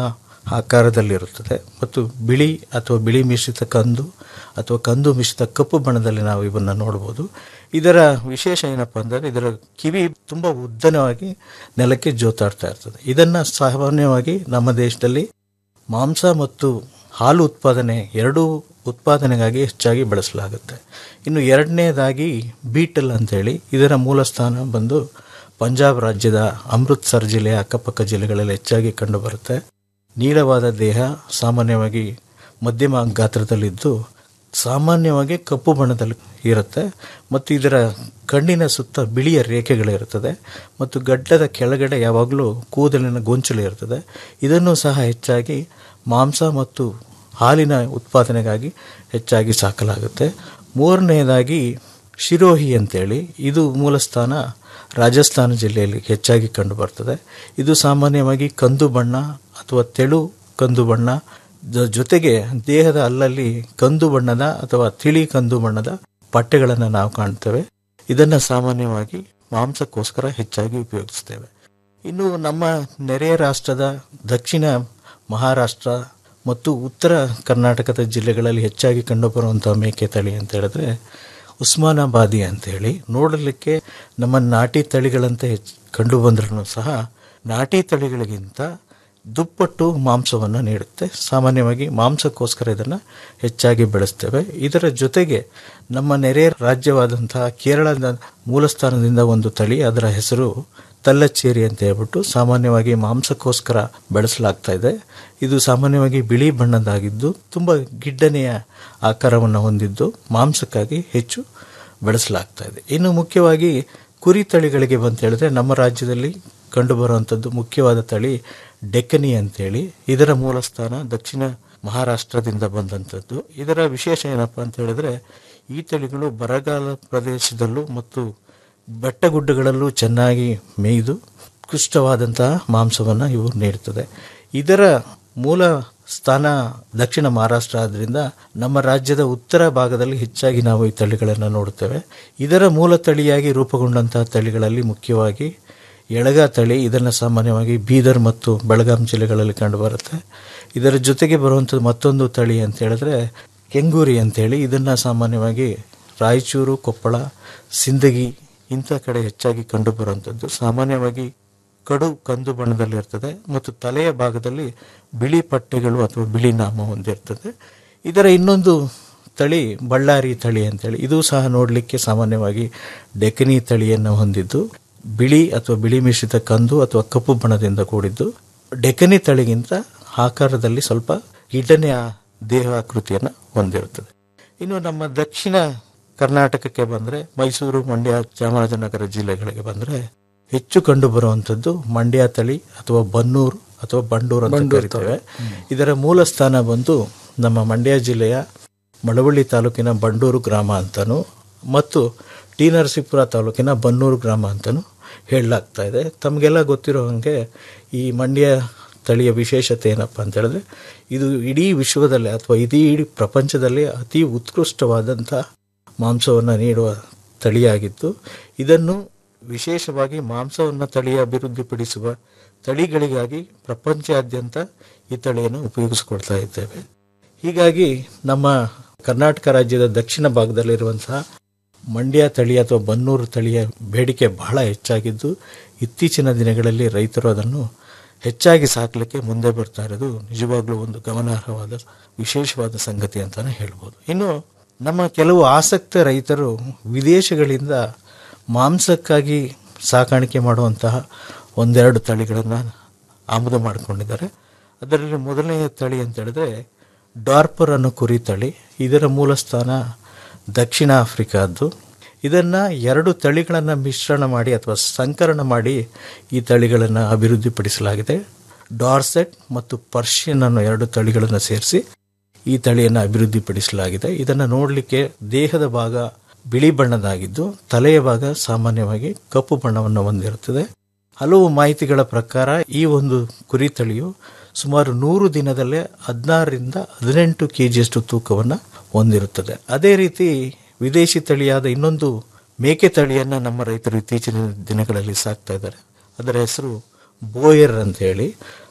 ಆಕಾರದಲ್ಲಿರುತ್ತದೆ ಮತ್ತು ಬಿಳಿ ಅಥವಾ ಬಿಳಿ ಮಿಶ್ರಿತ ಕಂದು ಅಥವಾ ಕಂದು ಮಿಶ್ರಿತ ಕಪ್ಪು ಬಣ್ಣದಲ್ಲಿ ನಾವು ಇವನ್ನ ನೋಡ್ಬೋದು ಇದರ ವಿಶೇಷ ಏನಪ್ಪ ಅಂದರೆ ಇದರ ಕಿವಿ ತುಂಬ ಉದ್ದನವಾಗಿ ನೆಲಕ್ಕೆ ಜೋತಾಡ್ತಾ ಇರ್ತದೆ ಇದನ್ನು ಸಾಮಾನ್ಯವಾಗಿ ನಮ್ಮ ದೇಶದಲ್ಲಿ ಮಾಂಸ ಮತ್ತು ಹಾಲು ಉತ್ಪಾದನೆ ಎರಡೂ ಉತ್ಪಾದನೆಗಾಗಿ ಹೆಚ್ಚಾಗಿ ಬಳಸಲಾಗುತ್ತೆ ಇನ್ನು ಎರಡನೇದಾಗಿ ಬೀಟಲ್ ಅಂತೇಳಿ ಇದರ ಮೂಲ ಸ್ಥಾನ ಬಂದು ಪಂಜಾಬ್ ರಾಜ್ಯದ ಅಮೃತ್ಸರ್ ಜಿಲ್ಲೆಯ ಅಕ್ಕಪಕ್ಕ ಜಿಲ್ಲೆಗಳಲ್ಲಿ ಹೆಚ್ಚಾಗಿ ಕಂಡುಬರುತ್ತೆ ನೀಳವಾದ ದೇಹ ಸಾಮಾನ್ಯವಾಗಿ ಮಧ್ಯಮ ಗಾತ್ರದಲ್ಲಿದ್ದು ಸಾಮಾನ್ಯವಾಗಿ ಕಪ್ಪು ಬಣ್ಣದಲ್ಲಿ ಇರುತ್ತೆ ಮತ್ತು ಇದರ ಕಣ್ಣಿನ ಸುತ್ತ ಬಿಳಿಯ ರೇಖೆಗಳಿರುತ್ತದೆ ಮತ್ತು ಗಡ್ಡದ ಕೆಳಗಡೆ ಯಾವಾಗಲೂ ಕೂದಲಿನ ಗೊಂಚಲು ಇರ್ತದೆ ಇದನ್ನು ಸಹ ಹೆಚ್ಚಾಗಿ ಮಾಂಸ ಮತ್ತು ಹಾಲಿನ ಉತ್ಪಾದನೆಗಾಗಿ ಹೆಚ್ಚಾಗಿ ಸಾಕಲಾಗುತ್ತೆ ಮೂರನೆಯದಾಗಿ ಶಿರೋಹಿ ಅಂತೇಳಿ ಇದು ಮೂಲಸ್ಥಾನ ರಾಜಸ್ಥಾನ ಜಿಲ್ಲೆಯಲ್ಲಿ ಹೆಚ್ಚಾಗಿ ಕಂಡುಬರ್ತದೆ ಇದು ಸಾಮಾನ್ಯವಾಗಿ ಕಂದು ಬಣ್ಣ ಅಥವಾ ತೆಳು ಕಂದು ಬಣ್ಣ ದ- ಜೊತೆಗೆ ದೇಹದ ಅಲ್ಲಲ್ಲಿ ಕಂದು ಬಣ್ಣದ ಅಥವಾ ತಿಳಿ ಕಂದು ಬಣ್ಣದ ಪಟ್ಟೆಗಳನ್ನು ನಾವು ಕಾಣ್ತೇವೆ ಇದನ್ನು ಸಾಮಾನ್ಯವಾಗಿ ಮಾಂಸಕ್ಕೋಸ್ಕರ ಹೆಚ್ಚಾಗಿ ಉಪಯೋಗಿಸ್ತೇವೆ ಇನ್ನು ನಮ್ಮ ನೆರೆಯ ರಾಷ್ಟ್ರದ ದಕ್ಷಿಣ ಮಹಾರಾಷ್ಟ್ರ ಮತ್ತು ಉತ್ತರ ಕರ್ನಾಟಕದ ಜಿಲ್ಲೆಗಳಲ್ಲಿ ಹೆಚ್ಚಾಗಿ ಕಂಡುಬರುವಂಥ ಮೇಕೆ ತಳಿ ಅಂತ ಹೇಳಿದ್ರೆ ಉಸ್ಮಾನಾಬಾದಿ ಅಂತೇಳಿ ನೋಡಲಿಕ್ಕೆ ನಮ್ಮ ನಾಟಿ ತಳಿಗಳಂತೆ ಹೆಚ್ಚು ಕಂಡು ಬಂದ್ರೂ ಸಹ ನಾಟಿ ತಳಿಗಳಿಗಿಂತ ದುಪ್ಪಟ್ಟು ಮಾಂಸವನ್ನು ನೀಡುತ್ತೆ ಸಾಮಾನ್ಯವಾಗಿ ಮಾಂಸಕ್ಕೋಸ್ಕರ ಇದನ್ನು ಹೆಚ್ಚಾಗಿ ಬೆಳೆಸ್ತೇವೆ ಇದರ ಜೊತೆಗೆ ನಮ್ಮ ನೆರೆಯ ರಾಜ್ಯವಾದಂತಹ ಕೇರಳದ ಮೂಲಸ್ಥಾನದಿಂದ ಒಂದು ತಳಿ ಅದರ ಹೆಸರು ತಲ್ಲಚ್ಚೇರಿ ಅಂತ ಹೇಳ್ಬಿಟ್ಟು ಸಾಮಾನ್ಯವಾಗಿ ಮಾಂಸಕ್ಕೋಸ್ಕರ ಬೆಳೆಸಲಾಗ್ತಾ ಇದೆ ಇದು ಸಾಮಾನ್ಯವಾಗಿ ಬಿಳಿ ಬಣ್ಣದಾಗಿದ್ದು ತುಂಬ ಗಿಡ್ಡನೆಯ ಆಕಾರವನ್ನು ಹೊಂದಿದ್ದು ಮಾಂಸಕ್ಕಾಗಿ ಹೆಚ್ಚು ಬೆಳೆಸಲಾಗ್ತಾ ಇದೆ ಇನ್ನು ಮುಖ್ಯವಾಗಿ ಕುರಿ ತಳಿಗಳಿಗೆ ಬಂತ ಹೇಳಿದ್ರೆ ನಮ್ಮ ರಾಜ್ಯದಲ್ಲಿ ಕಂಡುಬರುವಂಥದ್ದು ಮುಖ್ಯವಾದ ತಳಿ ಡೆಕ್ಕನಿ ಅಂತೇಳಿ ಇದರ ಮೂಲ ಸ್ಥಾನ ದಕ್ಷಿಣ ಮಹಾರಾಷ್ಟ್ರದಿಂದ ಬಂದಂಥದ್ದು ಇದರ ವಿಶೇಷ ಏನಪ್ಪ ಅಂತ ಹೇಳಿದ್ರೆ ಈ ತಳಿಗಳು ಬರಗಾಲ ಪ್ರದೇಶದಲ್ಲೂ ಮತ್ತು ಬೆಟ್ಟಗುಡ್ಡಗಳಲ್ಲೂ ಚೆನ್ನಾಗಿ ಮೇಯ್ದು ಉತ್ಕೃಷ್ಟವಾದಂತಹ ಮಾಂಸವನ್ನು ಇವು ನೀಡುತ್ತದೆ ಇದರ ಮೂಲ ಸ್ಥಾನ ದಕ್ಷಿಣ ಮಹಾರಾಷ್ಟ್ರ ಆದ್ದರಿಂದ ನಮ್ಮ ರಾಜ್ಯದ ಉತ್ತರ ಭಾಗದಲ್ಲಿ ಹೆಚ್ಚಾಗಿ ನಾವು ಈ ತಳಿಗಳನ್ನು ನೋಡುತ್ತೇವೆ ಇದರ ಮೂಲ ತಳಿಯಾಗಿ ರೂಪುಗೊಂಡಂತಹ ತಳಿಗಳಲ್ಲಿ ಮುಖ್ಯವಾಗಿ ಎಳಗ ತಳಿ ಇದನ್ನು ಸಾಮಾನ್ಯವಾಗಿ ಬೀದರ್ ಮತ್ತು ಬೆಳಗಾಂ ಜಿಲ್ಲೆಗಳಲ್ಲಿ ಕಂಡುಬರುತ್ತೆ ಇದರ ಜೊತೆಗೆ ಬರುವಂಥದ್ದು ಮತ್ತೊಂದು ತಳಿ ಅಂತ ಹೇಳಿದ್ರೆ ಕೆಂಗೂರಿ ಅಂತೇಳಿ ಇದನ್ನು ಸಾಮಾನ್ಯವಾಗಿ ರಾಯಚೂರು ಕೊಪ್ಪಳ ಸಿಂದಗಿ ಇಂಥ ಕಡೆ ಹೆಚ್ಚಾಗಿ ಕಂಡುಬರುವಂಥದ್ದು ಸಾಮಾನ್ಯವಾಗಿ ಕಡು ಕಂದು ಬಣ್ಣದಲ್ಲಿರ್ತದೆ ಮತ್ತು ತಲೆಯ ಭಾಗದಲ್ಲಿ ಬಿಳಿ ಪಟ್ಟೆಗಳು ಅಥವಾ ಬಿಳಿ ನಾಮ ಹೊಂದಿರ್ತದೆ ಇದರ ಇನ್ನೊಂದು ತಳಿ ಬಳ್ಳಾರಿ ತಳಿ ಅಂತೇಳಿ ಇದು ಸಹ ನೋಡಲಿಕ್ಕೆ ಸಾಮಾನ್ಯವಾಗಿ ಡೆಕನಿ ತಳಿಯನ್ನು ಹೊಂದಿದ್ದು ಬಿಳಿ ಅಥವಾ ಬಿಳಿ ಮಿಶ್ರಿತ ಕಂದು ಅಥವಾ ಕಪ್ಪು ಬಣ್ಣದಿಂದ ಕೂಡಿದ್ದು ಡೆಕನಿ ತಳಿಗಿಂತ ಆಕಾರದಲ್ಲಿ ಸ್ವಲ್ಪ ಗಿಡ್ಡನೆಯ ದೇಹಾಕೃತಿಯನ್ನು ಹೊಂದಿರುತ್ತದೆ ಇನ್ನು ನಮ್ಮ ದಕ್ಷಿಣ ಕರ್ನಾಟಕಕ್ಕೆ ಬಂದರೆ ಮೈಸೂರು ಮಂಡ್ಯ ಚಾಮರಾಜನಗರ ಜಿಲ್ಲೆಗಳಿಗೆ ಬಂದರೆ ಹೆಚ್ಚು ಕಂಡು ಬರುವಂಥದ್ದು ಮಂಡ್ಯ ತಳಿ ಅಥವಾ ಬನ್ನೂರು ಅಥವಾ ಬಂಡೂರು ಅಂತ ಬಂಡೂರು ಕರಿತೇವೆ ಇದರ ಮೂಲ ಸ್ಥಾನ ಬಂದು ನಮ್ಮ ಮಂಡ್ಯ ಜಿಲ್ಲೆಯ ಮಳವಳ್ಳಿ ತಾಲೂಕಿನ ಬಂಡೂರು ಗ್ರಾಮ ಅಂತಲೂ ಮತ್ತು ಟಿ ನರಸೀಪುರ ತಾಲೂಕಿನ ಬನ್ನೂರು ಗ್ರಾಮ ಅಂತಲೂ ಹೇಳಲಾಗ್ತಾ ಇದೆ ತಮಗೆಲ್ಲ ಗೊತ್ತಿರೋ ಹಾಗೆ ಈ ಮಂಡ್ಯ ತಳಿಯ ವಿಶೇಷತೆ ಏನಪ್ಪ ಅಂತ ಹೇಳಿದ್ರೆ ಇದು ಇಡೀ ವಿಶ್ವದಲ್ಲೇ ಅಥವಾ ಇಡೀ ಇಡೀ ಪ್ರಪಂಚದಲ್ಲಿ ಅತಿ ಉತ್ಕೃಷ್ಟವಾದಂಥ ಮಾಂಸವನ್ನು ನೀಡುವ ತಳಿಯಾಗಿತ್ತು ಇದನ್ನು ವಿಶೇಷವಾಗಿ ಮಾಂಸವನ್ನು ತಳಿಯ ಅಭಿವೃದ್ಧಿಪಡಿಸುವ ತಳಿಗಳಿಗಾಗಿ ಪ್ರಪಂಚಾದ್ಯಂತ ಈ ತಳಿಯನ್ನು ಉಪಯೋಗಿಸಿಕೊಳ್ತಾ ಇದ್ದೇವೆ ಹೀಗಾಗಿ ನಮ್ಮ ಕರ್ನಾಟಕ ರಾಜ್ಯದ ದಕ್ಷಿಣ ಭಾಗದಲ್ಲಿರುವಂತಹ ಮಂಡ್ಯ ತಳಿ ಅಥವಾ ಬನ್ನೂರು ತಳಿಯ ಬೇಡಿಕೆ ಬಹಳ ಹೆಚ್ಚಾಗಿದ್ದು ಇತ್ತೀಚಿನ ದಿನಗಳಲ್ಲಿ ರೈತರು ಅದನ್ನು ಹೆಚ್ಚಾಗಿ ಸಾಕಲಿಕ್ಕೆ ಮುಂದೆ ಬರ್ತಾ ಇರೋದು ನಿಜವಾಗ್ಲೂ ಒಂದು ಗಮನಾರ್ಹವಾದ ವಿಶೇಷವಾದ ಸಂಗತಿ ಅಂತಾನೆ ಹೇಳ್ಬೋದು ಇನ್ನು ನಮ್ಮ ಕೆಲವು ಆಸಕ್ತ ರೈತರು ವಿದೇಶಗಳಿಂದ ಮಾಂಸಕ್ಕಾಗಿ ಸಾಕಾಣಿಕೆ ಮಾಡುವಂತಹ ಒಂದೆರಡು ತಳಿಗಳನ್ನು ಆಮದು ಮಾಡಿಕೊಂಡಿದ್ದಾರೆ ಅದರಲ್ಲಿ ಮೊದಲನೆಯ ತಳಿ ಅಂತ ಹೇಳಿದ್ರೆ ಡಾರ್ಪರ್ ಅನ್ನೋ ಕುರಿ ತಳಿ ಇದರ ಮೂಲ ಸ್ಥಾನ ದಕ್ಷಿಣ ಆಫ್ರಿಕಾದ್ದು ಇದನ್ನು ಎರಡು ತಳಿಗಳನ್ನು ಮಿಶ್ರಣ ಮಾಡಿ ಅಥವಾ ಸಂಕರಣ ಮಾಡಿ ಈ ತಳಿಗಳನ್ನು ಅಭಿವೃದ್ಧಿಪಡಿಸಲಾಗಿದೆ ಡಾರ್ಸೆಟ್ ಮತ್ತು ಪರ್ಷಿಯನ್ ಅನ್ನೋ ಎರಡು ತಳಿಗಳನ್ನು ಸೇರಿಸಿ ಈ ತಳಿಯನ್ನು ಅಭಿವೃದ್ಧಿಪಡಿಸಲಾಗಿದೆ ಇದನ್ನು ನೋಡಲಿಕ್ಕೆ ದೇಹದ ಭಾಗ ಬಿಳಿ ಬಣ್ಣದಾಗಿದ್ದು ತಲೆಯ ಭಾಗ ಸಾಮಾನ್ಯವಾಗಿ ಕಪ್ಪು ಬಣ್ಣವನ್ನು ಹೊಂದಿರುತ್ತದೆ ಹಲವು ಮಾಹಿತಿಗಳ ಪ್ರಕಾರ ಈ ಒಂದು ಕುರಿ ತಳಿಯು ಸುಮಾರು ನೂರು ದಿನದಲ್ಲೇ ಹದಿನಾರರಿಂದ ಹದಿನೆಂಟು ಕೆ ಜಿಯಷ್ಟು ತೂಕವನ್ನು ಹೊಂದಿರುತ್ತದೆ ಅದೇ ರೀತಿ ವಿದೇಶಿ ತಳಿಯಾದ ಇನ್ನೊಂದು ಮೇಕೆ ತಳಿಯನ್ನು ನಮ್ಮ ರೈತರು ಇತ್ತೀಚಿನ ದಿನಗಳಲ್ಲಿ ಸಾಕ್ತಾ ಇದ್ದಾರೆ ಅದರ ಹೆಸರು ಬೋಯರ್ ಅಂತ ಹೇಳಿ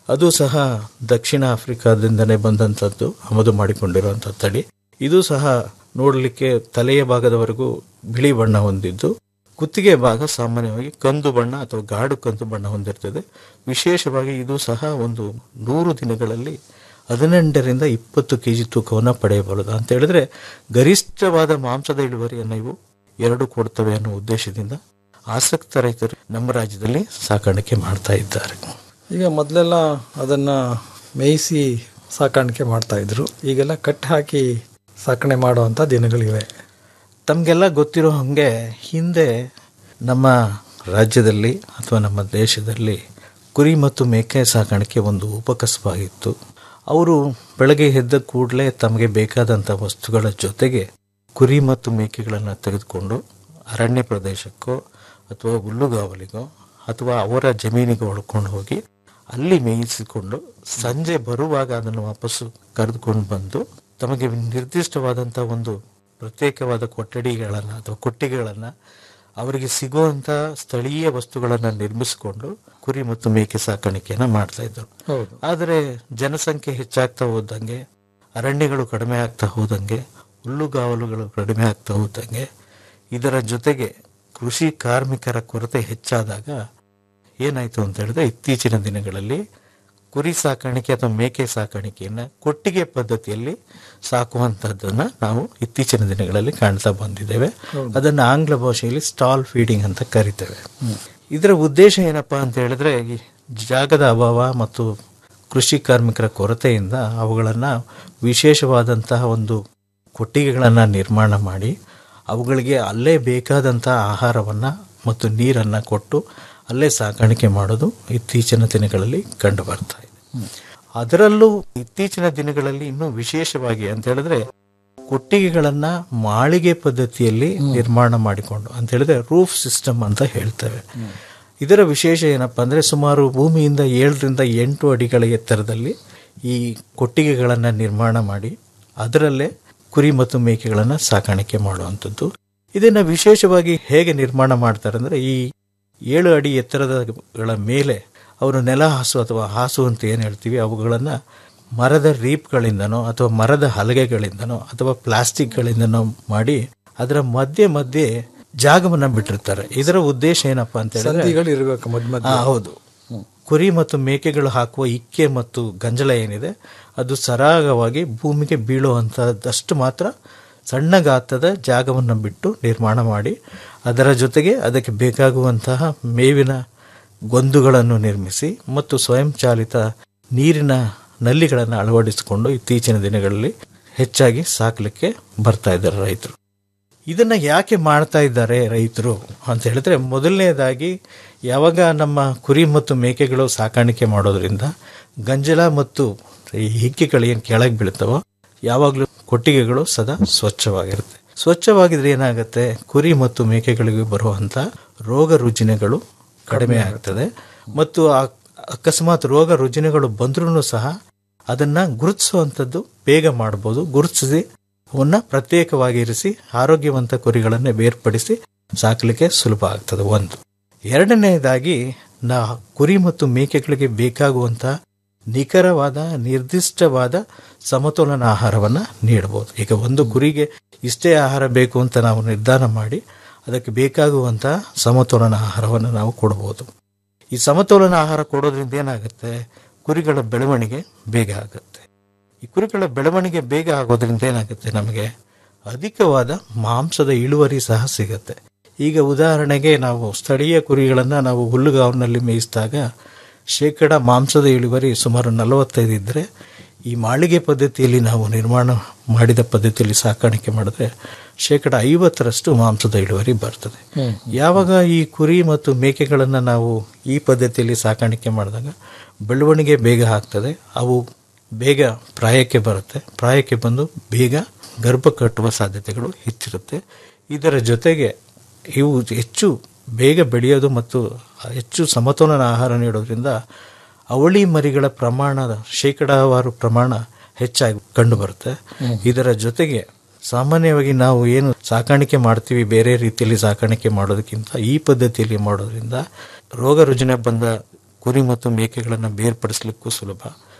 ಅದು ಸಹ ದಕ್ಷಿಣ ಆಫ್ರಿಕಾದಿಂದನೇ ಬಂದಂಥದ್ದು ಆಮದು ಮಾಡಿಕೊಂಡಿರುವಂಥ ತಳಿ ಇದು ಸಹ ನೋಡಲಿಕ್ಕೆ ತಲೆಯ ಭಾಗದವರೆಗೂ ಬಿಳಿ ಬಣ್ಣ ಹೊಂದಿದ್ದು ಕುತ್ತಿಗೆ ಭಾಗ ಸಾಮಾನ್ಯವಾಗಿ ಕಂದು ಬಣ್ಣ ಅಥವಾ ಗಾಡು ಕಂದು ಬಣ್ಣ ಹೊಂದಿರ್ತದೆ ವಿಶೇಷವಾಗಿ ಇದು ಸಹ ಒಂದು ನೂರು ದಿನಗಳಲ್ಲಿ ಹದಿನೆಂಟರಿಂದ ಇಪ್ಪತ್ತು ಕೆ ಜಿ ತೂಕವನ್ನು ಪಡೆಯಬಲ್ಲದು ಅಂತ ಹೇಳಿದ್ರೆ ಗರಿಷ್ಠವಾದ ಮಾಂಸದ ಇಳುವರಿಯನ್ನು ಇವು ಎರಡು ಕೊಡ್ತವೆ ಅನ್ನೋ ಉದ್ದೇಶದಿಂದ ಆಸಕ್ತ ರೈತರು ನಮ್ಮ ರಾಜ್ಯದಲ್ಲಿ ಸಾಕಾಣಿಕೆ ಮಾಡ್ತಾ ಇದ್ದಾರೆ ಈಗ ಮೊದಲೆಲ್ಲ ಅದನ್ನು ಮೇಯಿಸಿ ಸಾಕಾಣಿಕೆ ಮಾಡ್ತಾ ಇದ್ರು ಈಗೆಲ್ಲ ಕಟ್ ಹಾಕಿ ಸಾಕಣೆ ಮಾಡುವಂಥ ದಿನಗಳಿವೆ ತಮಗೆಲ್ಲ ಗೊತ್ತಿರೋ ಹಾಗೆ ಹಿಂದೆ ನಮ್ಮ ರಾಜ್ಯದಲ್ಲಿ ಅಥವಾ ನಮ್ಮ ದೇಶದಲ್ಲಿ ಕುರಿ ಮತ್ತು ಮೇಕೆ ಸಾಕಾಣಿಕೆ ಒಂದು ಉಪಕಸವಾಗಿತ್ತು ಅವರು ಬೆಳಗ್ಗೆ ಎದ್ದ ಕೂಡಲೇ ತಮಗೆ ಬೇಕಾದಂಥ ವಸ್ತುಗಳ ಜೊತೆಗೆ ಕುರಿ ಮತ್ತು ಮೇಕೆಗಳನ್ನು ತೆಗೆದುಕೊಂಡು ಅರಣ್ಯ ಪ್ರದೇಶಕ್ಕೋ ಅಥವಾ ಹುಲ್ಲುಗಾವಲಿಗೋ ಅಥವಾ ಅವರ ಜಮೀನಿಗೆ ಹೊಡ್ಕೊಂಡು ಹೋಗಿ ಅಲ್ಲಿ ಮೇಯಿಸಿಕೊಂಡು ಸಂಜೆ ಬರುವಾಗ ಅದನ್ನು ವಾಪಸ್ಸು ಕರೆದುಕೊಂಡು ಬಂದು ತಮಗೆ ನಿರ್ದಿಷ್ಟವಾದಂಥ ಒಂದು ಪ್ರತ್ಯೇಕವಾದ ಕೊಠಡಿಗಳನ್ನು ಅಥವಾ ಕೊಟ್ಟಿಗೆಗಳನ್ನು ಅವರಿಗೆ ಸಿಗುವಂಥ ಸ್ಥಳೀಯ ವಸ್ತುಗಳನ್ನು ನಿರ್ಮಿಸಿಕೊಂಡು ಕುರಿ ಮತ್ತು ಮೇಕೆ ಸಾಕಾಣಿಕೆಯನ್ನು ಮಾಡ್ತಾ ಇದ್ದರು ಹೌದು ಆದರೆ ಜನಸಂಖ್ಯೆ ಹೆಚ್ಚಾಗ್ತಾ ಹೋದಂಗೆ ಅರಣ್ಯಗಳು ಕಡಿಮೆ ಆಗ್ತಾ ಹೋದಂಗೆ ಹುಲ್ಲುಗಾವಲುಗಳು ಕಡಿಮೆ ಆಗ್ತಾ ಹೋದಂಗೆ ಇದರ ಜೊತೆಗೆ ಕೃಷಿ ಕಾರ್ಮಿಕರ ಕೊರತೆ ಹೆಚ್ಚಾದಾಗ ಏನಾಯಿತು ಅಂತ ಹೇಳಿದ್ರೆ ಇತ್ತೀಚಿನ ದಿನಗಳಲ್ಲಿ ಕುರಿ ಸಾಕಾಣಿಕೆ ಅಥವಾ ಮೇಕೆ ಸಾಕಾಣಿಕೆಯನ್ನು ಕೊಟ್ಟಿಗೆ ಪದ್ಧತಿಯಲ್ಲಿ ಸಾಕುವಂಥದ್ದನ್ನು ನಾವು ಇತ್ತೀಚಿನ ದಿನಗಳಲ್ಲಿ ಕಾಣ್ತಾ ಬಂದಿದ್ದೇವೆ ಅದನ್ನು ಆಂಗ್ಲ ಭಾಷೆಯಲ್ಲಿ ಸ್ಟಾಲ್ ಫೀಡಿಂಗ್ ಅಂತ ಕರಿತೇವೆ ಇದರ ಉದ್ದೇಶ ಏನಪ್ಪಾ ಅಂತ ಹೇಳಿದ್ರೆ ಈ ಜಾಗದ ಅಭಾವ ಮತ್ತು ಕೃಷಿ ಕಾರ್ಮಿಕರ ಕೊರತೆಯಿಂದ ಅವುಗಳನ್ನು ವಿಶೇಷವಾದಂತಹ ಒಂದು ಕೊಟ್ಟಿಗೆಗಳನ್ನು ನಿರ್ಮಾಣ ಮಾಡಿ ಅವುಗಳಿಗೆ ಅಲ್ಲೇ ಬೇಕಾದಂಥ ಆಹಾರವನ್ನು ಮತ್ತು ನೀರನ್ನು ಕೊಟ್ಟು ಅಲ್ಲೇ ಸಾಕಾಣಿಕೆ ಮಾಡೋದು ಇತ್ತೀಚಿನ ದಿನಗಳಲ್ಲಿ ಕಂಡು ಬರ್ತಾ ಇದೆ ಅದರಲ್ಲೂ ಇತ್ತೀಚಿನ ದಿನಗಳಲ್ಲಿ ಇನ್ನೂ ವಿಶೇಷವಾಗಿ ಅಂತ ಹೇಳಿದ್ರೆ ಕೊಟ್ಟಿಗೆಗಳನ್ನ ಮಾಳಿಗೆ ಪದ್ಧತಿಯಲ್ಲಿ ನಿರ್ಮಾಣ ಮಾಡಿಕೊಂಡು ಅಂತ ಹೇಳಿದ್ರೆ ರೂಫ್ ಸಿಸ್ಟಮ್ ಅಂತ ಹೇಳ್ತೇವೆ ಇದರ ವಿಶೇಷ ಏನಪ್ಪಾ ಅಂದ್ರೆ ಸುಮಾರು ಭೂಮಿಯಿಂದ ಏಳರಿಂದ ಎಂಟು ಅಡಿಗಳ ಎತ್ತರದಲ್ಲಿ ಈ ಕೊಟ್ಟಿಗೆಗಳನ್ನು ನಿರ್ಮಾಣ ಮಾಡಿ ಅದರಲ್ಲೇ ಕುರಿ ಮತ್ತು ಮೇಕೆಗಳನ್ನು ಸಾಕಾಣಿಕೆ ಮಾಡುವಂಥದ್ದು ಇದನ್ನ ವಿಶೇಷವಾಗಿ ಹೇಗೆ ನಿರ್ಮಾಣ ಮಾಡ್ತಾರೆ ಅಂದ್ರೆ ಈ ಏಳು ಅಡಿ ಎತ್ತರದಗಳ ಮೇಲೆ ಅವರು ನೆಲ ಹಾಸು ಅಥವಾ ಹಾಸು ಅಂತ ಏನು ಹೇಳ್ತೀವಿ ಅವುಗಳನ್ನು ಮರದ ರೀಪ್ಗಳಿಂದನೋ ಅಥವಾ ಮರದ ಹಲಗೆಗಳಿಂದನೋ ಅಥವಾ ಪ್ಲಾಸ್ಟಿಕ್ಗಳಿಂದನೋ ಮಾಡಿ ಅದರ ಮಧ್ಯೆ ಮಧ್ಯೆ ಜಾಗವನ್ನ ಬಿಟ್ಟಿರ್ತಾರೆ ಇದರ ಉದ್ದೇಶ ಏನಪ್ಪಾ ಅಂತ ಹೇಳಿದ್ರೆ ಸಂಧಿಗಳು ಇರಬೇಕು ಮಧ್ಯ ಮಧ್ಯ ಆ, ಹೌದು ಕುರಿ ಮತ್ತು ಮೇಕೆಗಳು ಹಾಕುವ ಇಕ್ಕೆ ಮತ್ತು ಗಂಜಲ ಏನಿದೆ ಅದು ಸರಾಗವಾಗಿ ಭೂಮಿಗೆ ಬೀಳುವಂತಹದಷ್ಟು ಮಾತ್ರ ಸಣ್ಣ ಗಾತ್ರದ ಜಾಗವನ್ನು ಬಿಟ್ಟು ನಿರ್ಮಾಣ ಮಾಡಿ ಅದರ ಜೊತೆಗೆ ಅದಕ್ಕೆ ಬೇಕಾಗುವಂತಹ ಮೇವಿನ ಗೊಂದುಗಳನ್ನು ನಿರ್ಮಿಸಿ ಮತ್ತು ಸ್ವಯಂ ಚಾಲಿತ ನೀರಿನ ನಲ್ಲಿಗಳನ್ನು ಅಳವಡಿಸಿಕೊಂಡು ಇತ್ತೀಚಿನ ದಿನಗಳಲ್ಲಿ ಹೆಚ್ಚಾಗಿ ಸಾಕಲಿಕ್ಕೆ ಬರ್ತಾ ಇದ್ದಾರೆ ರೈತರು ಇದನ್ನ ಯಾಕೆ ಮಾಡ್ತಾ ಇದ್ದಾರೆ ರೈತರು ಅಂತ ಹೇಳಿದ್ರೆ ಮೊದಲನೇದಾಗಿ ಯಾವಾಗ ನಮ್ಮ ಕುರಿ ಮತ್ತು ಮೇಕೆಗಳು ಸಾಕಾಣಿಕೆ ಮಾಡೋದ್ರಿಂದ ಗಂಜಲ ಮತ್ತು ಈ ಹಿಕ್ಕಿಗಳು ಏನು ಕೆಳಗೆ ಬೀಳ್ತಾವೋ ಯಾವಾಗಲೂ ಕೊಟ್ಟಿಗೆಗಳು ಸದಾ ಸ್ವಚ್ಛವಾಗಿರುತ್ತೆ ಸ್ವಚ್ಛವಾಗಿದ್ರೆ ಏನಾಗುತ್ತೆ ಕುರಿ ಮತ್ತು ಮೇಕೆಗಳಿಗೆ ಬರುವಂತ ರೋಗ ರುಜಿನಗಳು ಕಡಿಮೆ ಆಗ್ತದೆ ಮತ್ತು ಆ- ಅಕಸ್ಮಾತ್ ರೋಗ ರುಜಿನಗಳು ಬಂದ್ರೂ ಸಹ ಅದನ್ನ ಗುರುತಿಸುವಂಥದ್ದು ಬೇಗ ಮಾಡ್ಬೋದು ಗುರುತಿಸಿ ಅವನ್ನ ಪ್ರತ್ಯೇಕವಾಗಿ ಇರಿಸಿ ಆರೋಗ್ಯವಂತ ಕುರಿಗಳನ್ನೇ ಬೇರ್ಪಡಿಸಿ ಸಾಕಲಿಕ್ಕೆ ಸುಲಭ ಆಗ್ತದೆ ಒಂದು ಎರಡನೆಯದಾಗಿ ನಾ ಕುರಿ ಮತ್ತು ಮೇಕೆಗಳಿಗೆ ಬೇಕಾಗುವಂತ ನಿಖರವಾದ ನಿರ್ದಿಷ್ಟವಾದ ಸಮತೋಲನ ಆಹಾರವನ್ನ ನೀಡಬಹುದು ಈಗ ಒಂದು ಕುರಿಗೆ ಇಷ್ಟೇ ಆಹಾರ ಬೇಕು ಅಂತ ನಾವು ನಿರ್ಧಾರ ಮಾಡಿ ಅದಕ್ಕೆ ಬೇಕಾಗುವಂತಹ ಸಮತೋಲನ ಆಹಾರವನ್ನು ನಾವು ಕೊಡಬಹುದು ಈ ಸಮತೋಲನ ಆಹಾರ ಕೊಡೋದ್ರಿಂದ ಏನಾಗುತ್ತೆ ಕುರಿಗಳ ಬೆಳವಣಿಗೆ ಬೇಗ ಆಗುತ್ತೆ ಈ ಕುರಿಗಳ ಬೆಳವಣಿಗೆ ಬೇಗ ಆಗೋದ್ರಿಂದ ಏನಾಗುತ್ತೆ ನಮಗೆ ಅಧಿಕವಾದ ಮಾಂಸದ ಇಳುವರಿ ಸಹ ಸಿಗುತ್ತೆ ಈಗ ಉದಾಹರಣೆಗೆ ನಾವು ಸ್ಥಳೀಯ ಕುರಿಗಳನ್ನು ನಾವು ಹುಲ್ಲುಗಾವಲಿನಲ್ಲಿ ಮೇಯಿಸಿದಾಗ ಶೇಕಡ ಮಾಂಸದ ಇಳುವರಿ ಸುಮಾರು ನಲವತ್ತೈದು ಇದ್ದರೆ ಈ ಮಾಳಿಗೆ ಪದ್ಧತಿಯಲ್ಲಿ ನಾವು ನಿರ್ಮಾಣ ಮಾಡಿದ ಪದ್ಧತಿಯಲ್ಲಿ ಸಾಕಾಣಿಕೆ ಮಾಡಿದ್ರೆ ಶೇಕಡ ಐವತ್ತರಷ್ಟು ಮಾಂಸದ ಇಳುವರಿ ಬರ್ತದೆ ಯಾವಾಗ ಈ ಕುರಿ ಮತ್ತು ಮೇಕೆಗಳನ್ನು ನಾವು ಈ ಪದ್ಧತಿಯಲ್ಲಿ ಸಾಕಾಣಿಕೆ ಮಾಡಿದಾಗ ಬೆಳವಣಿಗೆ ಬೇಗ ಆಗ್ತದೆ ಅವು ಬೇಗ ಪ್ರಾಯಕ್ಕೆ ಬರುತ್ತೆ ಪ್ರಾಯಕ್ಕೆ ಬಂದು ಬೇಗ ಗರ್ಭ ಕಟ್ಟುವ ಸಾಧ್ಯತೆಗಳು ಹೆಚ್ಚಿರುತ್ತೆ ಇದರ ಜೊತೆಗೆ ಇವು ಹೆಚ್ಚು ಬೇಗ ಬೆಳೆಯೋದು ಮತ್ತು ಹೆಚ್ಚು ಸಮತೋಲನ ಆಹಾರ ನೀಡೋದ್ರಿಂದ ಅವಳಿ ಮರಿಗಳ ಪ್ರಮಾಣದ ಶೇಕಡಾವಾರು ಪ್ರಮಾಣ ಹೆಚ್ಚಾಗಿ ಕಂಡುಬರುತ್ತೆ ಇದರ ಜೊತೆಗೆ ಸಾಮಾನ್ಯವಾಗಿ ನಾವು ಏನು ಸಾಕಾಣಿಕೆ ಮಾಡ್ತೀವಿ ಬೇರೆ ರೀತಿಯಲ್ಲಿ ಸಾಕಾಣಿಕೆ ಮಾಡೋದಕ್ಕಿಂತ ಈ ಪದ್ಧತಿಯಲ್ಲಿ ಮಾಡೋದ್ರಿಂದ ರೋಗ ರುಜಿನ ಬಂದ ಕುರಿ ಮತ್ತು ಮೇಕೆಗಳನ್ನು ಬೇರ್ಪಡಿಸ್ಲಿಕ್ಕೂ ಸುಲಭ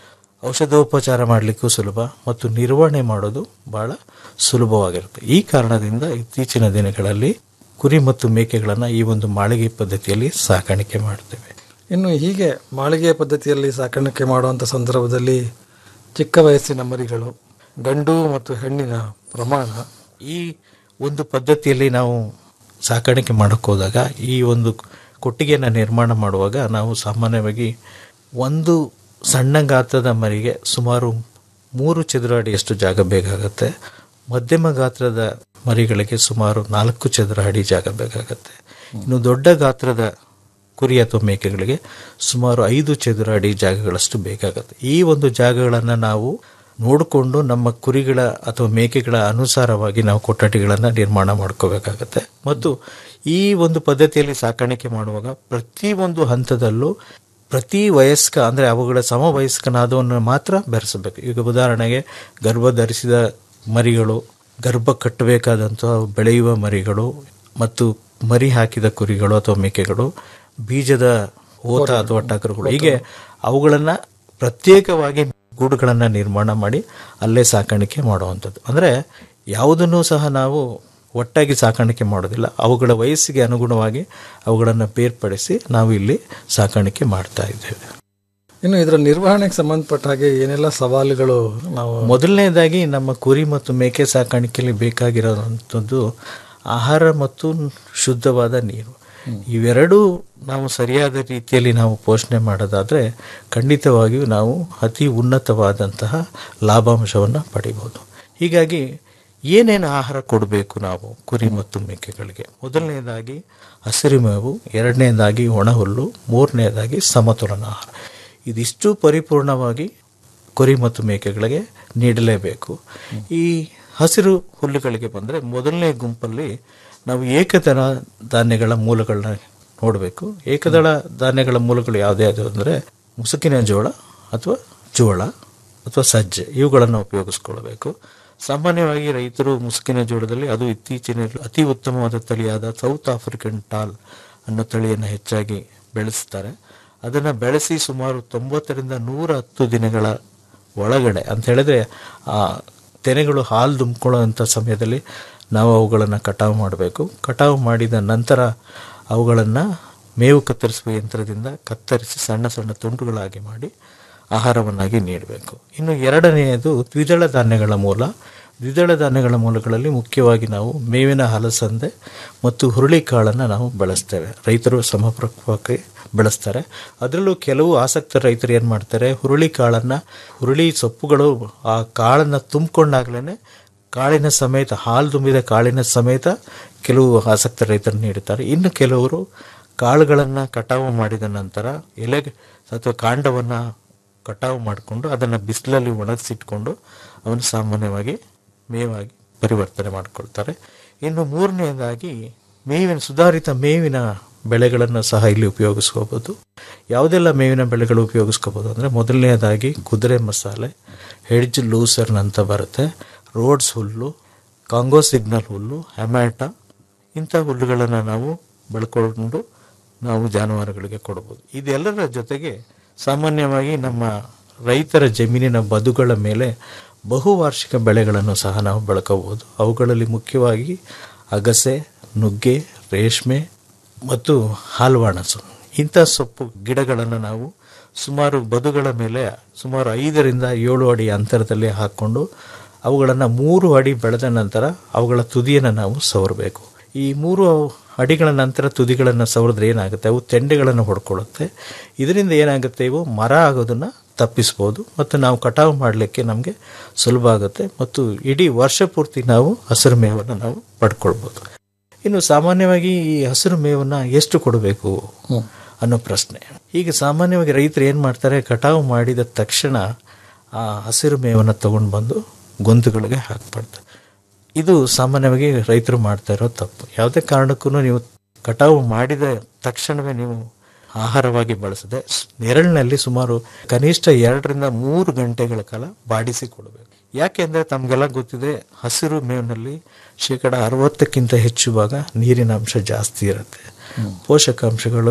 ಔಷಧೋಪಚಾರ ಮಾಡಲಿಕ್ಕೂ ಸುಲಭ ಮತ್ತು ನಿರ್ವಹಣೆ ಮಾಡೋದು ಬಹಳ ಸುಲಭವಾಗಿರುತ್ತೆ ಈ ಕಾರಣದಿಂದ ಇತ್ತೀಚಿನ ದಿನಗಳಲ್ಲಿ ಕುರಿ ಮತ್ತು ಮೇಕೆಗಳನ್ನು ಈ ಒಂದು ಮಾಳಿಗೆ ಪದ್ಧತಿಯಲ್ಲಿ ಸಾಕಾಣಿಕೆ ಮಾಡ್ತೇವೆ ಇನ್ನು ಹೀಗೆ ಮಾಳಿಗೆ ಪದ್ಧತಿಯಲ್ಲಿ ಸಾಕಾಣಿಕೆ ಮಾಡುವಂಥ ಸಂದರ್ಭದಲ್ಲಿ ಚಿಕ್ಕ ವಯಸ್ಸಿನ ಮರಿಗಳು ಗಂಡು ಮತ್ತು ಹೆಣ್ಣಿನ ಪ್ರಮಾಣ ಈ ಒಂದು ಪದ್ಧತಿಯಲ್ಲಿ ನಾವು ಸಾಕಾಣಿಕೆ ಮಾಡೋಕ್ಕೆ ಹೋದಾಗ ಈ ಒಂದು ಕೊಟ್ಟಿಗೆಯನ್ನು ನಿರ್ಮಾಣ ಮಾಡುವಾಗ ನಾವು ಸಾಮಾನ್ಯವಾಗಿ ಒಂದು ಸಣ್ಣ ಗಾತ್ರದ ಮರಿಗೆ ಸುಮಾರು ಮೂರು ಚದುರ ಅಡಿಯಷ್ಟು ಜಾಗ ಬೇಕಾಗತ್ತೆ ಮಧ್ಯಮ ಗಾತ್ರದ ಮರಿಗಳಿಗೆ ಸುಮಾರು ನಾಲ್ಕು ಚದುರ ಅಡಿ ಜಾಗ ಬೇಕಾಗತ್ತೆ ಇನ್ನು ದೊಡ್ಡ ಗಾತ್ರದ ಕುರಿ ಅಥವಾ ಮೇಕೆಗಳಿಗೆ ಸುಮಾರು ಐದು ಚದುರ ಅಡಿ ಜಾಗಗಳಷ್ಟು ಬೇಕಾಗುತ್ತೆ ಈ ಒಂದು ಜಾಗಗಳನ್ನು ನಾವು ನೋಡಿಕೊಂಡು ನಮ್ಮ ಕುರಿಗಳ ಅಥವಾ ಮೇಕೆಗಳ ಅನುಸಾರವಾಗಿ ನಾವು ಕೊಠಡಿಗಳನ್ನು ನಿರ್ಮಾಣ ಮಾಡ್ಕೋಬೇಕಾಗತ್ತೆ ಮತ್ತು ಈ ಒಂದು ಪದ್ಧತಿಯಲ್ಲಿ ಸಾಕಾಣಿಕೆ ಮಾಡುವಾಗ ಪ್ರತಿ ಒಂದು ಹಂತದಲ್ಲೂ ಪ್ರತಿ ವಯಸ್ಕ ಅಂದರೆ ಅವುಗಳ ಸಮವಯಸ್ಕನಾದವನ್ನು ಮಾತ್ರ ಬೆರೆಸಬೇಕು ಈಗ ಉದಾಹರಣೆಗೆ ಗರ್ಭ ಧರಿಸಿದ ಮರಿಗಳು ಗರ್ಭ ಕಟ್ಟಬೇಕಾದಂತಹ ಬೆಳೆಯುವ ಮರಿಗಳು ಮತ್ತು ಮರಿ ಹಾಕಿದ ಕುರಿಗಳು ಅಥವಾ ಮೇಕೆಗಳು ಬೀಜದ ಓತ ಅಥವಾ ಟಗರುಗಳು ಹೀಗೆ ಅವುಗಳನ್ನು ಪ್ರತ್ಯೇಕವಾಗಿ ಗೂಡುಗಳನ್ನು ನಿರ್ಮಾಣ ಮಾಡಿ ಅಲ್ಲೇ ಸಾಕಾಣಿಕೆ ಮಾಡುವಂಥದ್ದು ಅಂದರೆ ಯಾವುದನ್ನು ಸಹ ನಾವು ಒಟ್ಟಾಗಿ ಸಾಕಾಣಿಕೆ ಮಾಡೋದಿಲ್ಲ ಅವುಗಳ ವಯಸ್ಸಿಗೆ ಅನುಗುಣವಾಗಿ ಅವುಗಳನ್ನು ಬೇರ್ಪಡಿಸಿ ನಾವು ಇಲ್ಲಿ ಸಾಕಾಣಿಕೆ ಮಾಡ್ತಾ ಇದ್ದೇವೆ ಇನ್ನು ಇದರ ನಿರ್ವಹಣೆಗೆ ಸಂಬಂಧಪಟ್ಟ ಹಾಗೆ ಏನೆಲ್ಲ ಸವಾಲುಗಳು ನಾವು ಮೊದಲನೇದಾಗಿ ನಮ್ಮ ಕುರಿ ಮತ್ತು ಮೇಕೆ ಸಾಕಾಣಿಕೆಯಲ್ಲಿ ಬೇಕಾಗಿರೋವಂಥದ್ದು ಆಹಾರ ಮತ್ತು ಶುದ್ಧವಾದ ನೀರು ಇವೆರಡೂ ನಾವು ಸರಿಯಾದ ರೀತಿಯಲ್ಲಿ ನಾವು ಪೋಷಣೆ ಮಾಡೋದಾದರೆ ಖಂಡಿತವಾಗಿಯೂ ನಾವು ಅತಿ ಉನ್ನತವಾದಂತಹ ಲಾಭಾಂಶವನ್ನು ಪಡಿಬೋದು ಹೀಗಾಗಿ ಏನೇನು ಆಹಾರ ಕೊಡಬೇಕು ನಾವು ಕುರಿ ಮತ್ತು ಮೇಕೆಗಳಿಗೆ ಮೊದಲನೇದಾಗಿ ಹಸಿರು ಮೇವು ಎರಡನೇದಾಗಿ ಒಣಹುಲ್ಲು ಮೂರನೇದಾಗಿ ಸಮತೋಲನ ಆಹಾರ ಇದಿಷ್ಟು ಪರಿಪೂರ್ಣವಾಗಿ ಕುರಿ ಮತ್ತು ಮೇಕೆಗಳಿಗೆ ನೀಡಲೇಬೇಕು ಈ ಹಸಿರು ಹುಲ್ಲುಗಳಿಗೆ ಬಂದರೆ ಮೊದಲನೇ ಗುಂಪಲ್ಲಿ ನಾವು ಏಕದಳ ಧಾನ್ಯಗಳ ಮೂಲಗಳನ್ನ ನೋಡಬೇಕು ಏಕದಳ ಧಾನ್ಯಗಳ ಮೂಲಗಳು ಯಾವುದ್ಯಾವುದು ಅಂದರೆ ಮುಸುಕಿನ ಜೋಳ ಅಥವಾ ಜೋಳ ಅಥವಾ ಸಜ್ಜೆ ಇವುಗಳನ್ನು ಉಪಯೋಗಿಸ್ಕೊಳ್ಬೇಕು ಸಾಮಾನ್ಯವಾಗಿ ರೈತರು ಮುಸುಕಿನ ಜೋಳದಲ್ಲಿ ಅದು ಇತ್ತೀಚಿನ ಅತಿ ಉತ್ತಮವಾದ ತಳಿಯಾದ ಸೌತ್ ಆಫ್ರಿಕನ್ ಟಾಲ್ ಅನ್ನೋ ತಳಿಯನ್ನು ಹೆಚ್ಚಾಗಿ ಬೆಳೆಸ್ತಾರೆ ಅದನ್ನು ಬೆಳೆಸಿ ಸುಮಾರು ತೊಂಬತ್ತರಿಂದ ನೂರ ಹತ್ತು ದಿನಗಳ ಒಳಗಡೆ ಅಂತ ಹೇಳಿದ್ರೆ ಆ ತೆನೆಗಳು ಹಾಲು ತುಂಬಿಕೊಳ್ಳುವಂಥ ಸಮಯದಲ್ಲಿ ನಾವು ಅವುಗಳನ್ನು ಕಟಾವು ಮಾಡಬೇಕು ಕಟಾವು ಮಾಡಿದ ನಂತರ ಅವುಗಳನ್ನು ಮೇವು ಕತ್ತರಿಸುವ ಯಂತ್ರದಿಂದ ಕತ್ತರಿಸಿ ಸಣ್ಣ ಸಣ್ಣ ತುಂಡುಗಳಾಗಿ ಮಾಡಿ ಆಹಾರವನ್ನಾಗಿ ನೀಡಬೇಕು ಇನ್ನು ಎರಡನೆಯದು ದ್ವಿದಳ ಧಾನ್ಯಗಳ ಮೂಲ ದ್ವಿದಳ ಧಾನ್ಯಗಳ ಮೂಲಗಳಲ್ಲಿ ಮುಖ್ಯವಾಗಿ ನಾವು ಮೇವಿನ ಹಲಸಂದೆ ಮತ್ತು ಹುರುಳಿಕಾಳನ್ನು ನಾವು ಬೆಳೆಸ್ತೇವೆ ರೈತರು ಸಮರ್ಪಕವಾಗಿ ಬೆಳೆಸ್ತಾರೆ ಅದರಲ್ಲೂ ಕೆಲವು ಆಸಕ್ತ ರೈತರು ಏನು ಮಾಡ್ತಾರೆ ಹುರುಳಿ ಕಾಳನ್ನು ಹುರುಳಿ ಸೊಪ್ಪುಗಳು ಆ ಕಾಳನ್ನು ತುಂಬಿಕೊಂಡಾಗ್ಲೇ ಕಾಳಿನ ಸಮೇತ ಹಾಲು ತುಂಬಿದ ಕಾಳಿನ ಸಮೇತ ಕೆಲವು ಆಸಕ್ತ ರೈತರು ನೀಡುತ್ತಾರೆ ಇನ್ನು ಕೆಲವರು ಕಾಳುಗಳನ್ನು ಕಟಾವು ಮಾಡಿದ ನಂತರ ಎಲೆ ಅಥವಾ ಕಾಂಡವನ್ನು ಕಟಾವು ಮಾಡಿಕೊಂಡು ಅದನ್ನು ಬಿಸಿಲಲ್ಲಿ ಒಣಗಿಸಿಟ್ಕೊಂಡು ಅವನು ಸಾಮಾನ್ಯವಾಗಿ ಮೇವಾಗಿ ಪರಿವರ್ತನೆ ಮಾಡಿಕೊಳ್ತಾರೆ ಇನ್ನು ಮೂರನೆಯದಾಗಿ ಮೇವಿನ ಸುಧಾರಿತ ಮೇವಿನ ಬೆಳೆಗಳನ್ನು ಸಹ ಇಲ್ಲಿ ಉಪಯೋಗಿಸ್ಕೋಬೋದು ಯಾವುದೆಲ್ಲ ಮೇವಿನ ಬೆಳೆಗಳು ಉಪಯೋಗಿಸ್ಕೋಬೋದು ಅಂದರೆ ಮೊದಲನೆಯದಾಗಿ ಕುದುರೆ ಮಸಾಲೆ ಹೆಡ್ಜ್ ಲೂಸರ್ನ್ ಅಂತ ಬರುತ್ತೆ ರೋಡ್ಸ್ ಹುಲ್ಲು ಕಾಂಗೋ ಸಿಗ್ನಲ್ ಹುಲ್ಲು ಹೆಮ್ಯಾಟ ಇಂಥ ಹುಲ್ಲುಗಳನ್ನು ನಾವು ಬೆಳ್ಕೊಂಡು ನಾವು ಜಾನುವಾರುಗಳಿಗೆ ಕೊಡ್ಬೋದು ಇದೆಲ್ಲರ ಜೊತೆಗೆ ಸಾಮಾನ್ಯವಾಗಿ ನಮ್ಮ ರೈತರ ಜಮೀನಿನ ಬದುಗಳ ಮೇಲೆ ಬಹುವಾರ್ಷಿಕ ಬೆಳೆಗಳನ್ನು ಸಹ ನಾವು ಬೆಳ್ಕೋಬೋದು ಅವುಗಳಲ್ಲಿ ಮುಖ್ಯವಾಗಿ ಅಗಸೆ ನುಗ್ಗೆ ರೇಷ್ಮೆ ಮತ್ತು ಹಾಲ್ವಾಣಸು ಇಂಥ ಸೊಪ್ಪು ಗಿಡಗಳನ್ನು ನಾವು ಸುಮಾರು ಬದುಗಳ ಮೇಲೆ ಸುಮಾರು ಐದರಿಂದ ಏಳು ಅಡಿ ಅಂತರದಲ್ಲಿ ಹಾಕ್ಕೊಂಡು ಅವುಗಳನ್ನು ಮೂರು ಅಡಿ ಬೆಳೆದ ನಂತರ ಅವುಗಳ ತುದಿಯನ್ನು ನಾವು ಸವರಬೇಕು ಈ ಮೂರು ಅಡಿಗಳ ನಂತರ ತುದಿಗಳನ್ನು ಸವರಿದ್ರೆ ಏನಾಗುತ್ತೆ ಅವು ತೆಂಡೆಗಳನ್ನು ಹೊಡ್ಕೊಳ್ಳುತ್ತೆ ಇದರಿಂದ ಏನಾಗುತ್ತೆ ಇವು ಮರ ಆಗೋದನ್ನು ತಪ್ಪಿಸ್ಬೋದು ಮತ್ತು ನಾವು ಕಟಾವು ಮಾಡಲಿಕ್ಕೆ ನಮಗೆ ಸುಲಭ ಆಗುತ್ತೆ ಮತ್ತು ಇಡೀ ವರ್ಷ ಪೂರ್ತಿ ನಾವು ಹಸಿರು ಮೇವನ್ನು ನಾವು ಪಡ್ಕೊಳ್ಬೋದು ಇನ್ನು ಸಾಮಾನ್ಯವಾಗಿ ಈ ಹಸಿರು ಮೇವನ್ನು ಎಷ್ಟು ಕೊಡಬೇಕು ಅನ್ನೋ ಪ್ರಶ್ನೆ ಈಗ ಸಾಮಾನ್ಯವಾಗಿ ರೈತರು ಏನು ಮಾಡ್ತಾರೆ ಕಟಾವು ಮಾಡಿದ ತಕ್ಷಣ ಆ ಹಸಿರು ಮೇವನ್ನು ತಗೊಂಡು ಬಂದು ಗೊಂತುಗಳಿಗೆ ಹಾಕ್ಬಾರ್ದು ಇದು ಸಾಮಾನ್ಯವಾಗಿ ರೈತರು ಮಾಡ್ತಾ ಇರೋ ತಪ್ಪು ಯಾವುದೇ ಕಾರಣಕ್ಕೂ ನೀವು ಕಟಾವು ಮಾಡಿದ ತಕ್ಷಣವೇ ನೀವು ಆಹಾರವಾಗಿ ಬಳಸದೆ ನೆರಳಿನಲ್ಲಿ ಸುಮಾರು ಕನಿಷ್ಠ ಎರಡರಿಂದ ಮೂರು ಗಂಟೆಗಳ ಕಾಲ ಬಾಡಿಸಿ ಕೊಡಬೇಕು ಯಾಕೆಂದರೆ ತಮಗೆಲ್ಲ ಗೊತ್ತಿದೆ ಹಸಿರು ಮೇವಿನಲ್ಲಿ ಶೇಕಡ ಅರವತ್ತಕ್ಕಿಂತ ಹೆಚ್ಚು ಭಾಗ ನೀರಿನ ಅಂಶ ಜಾಸ್ತಿ ಇರುತ್ತೆ ಪೋಷಕಾಂಶಗಳು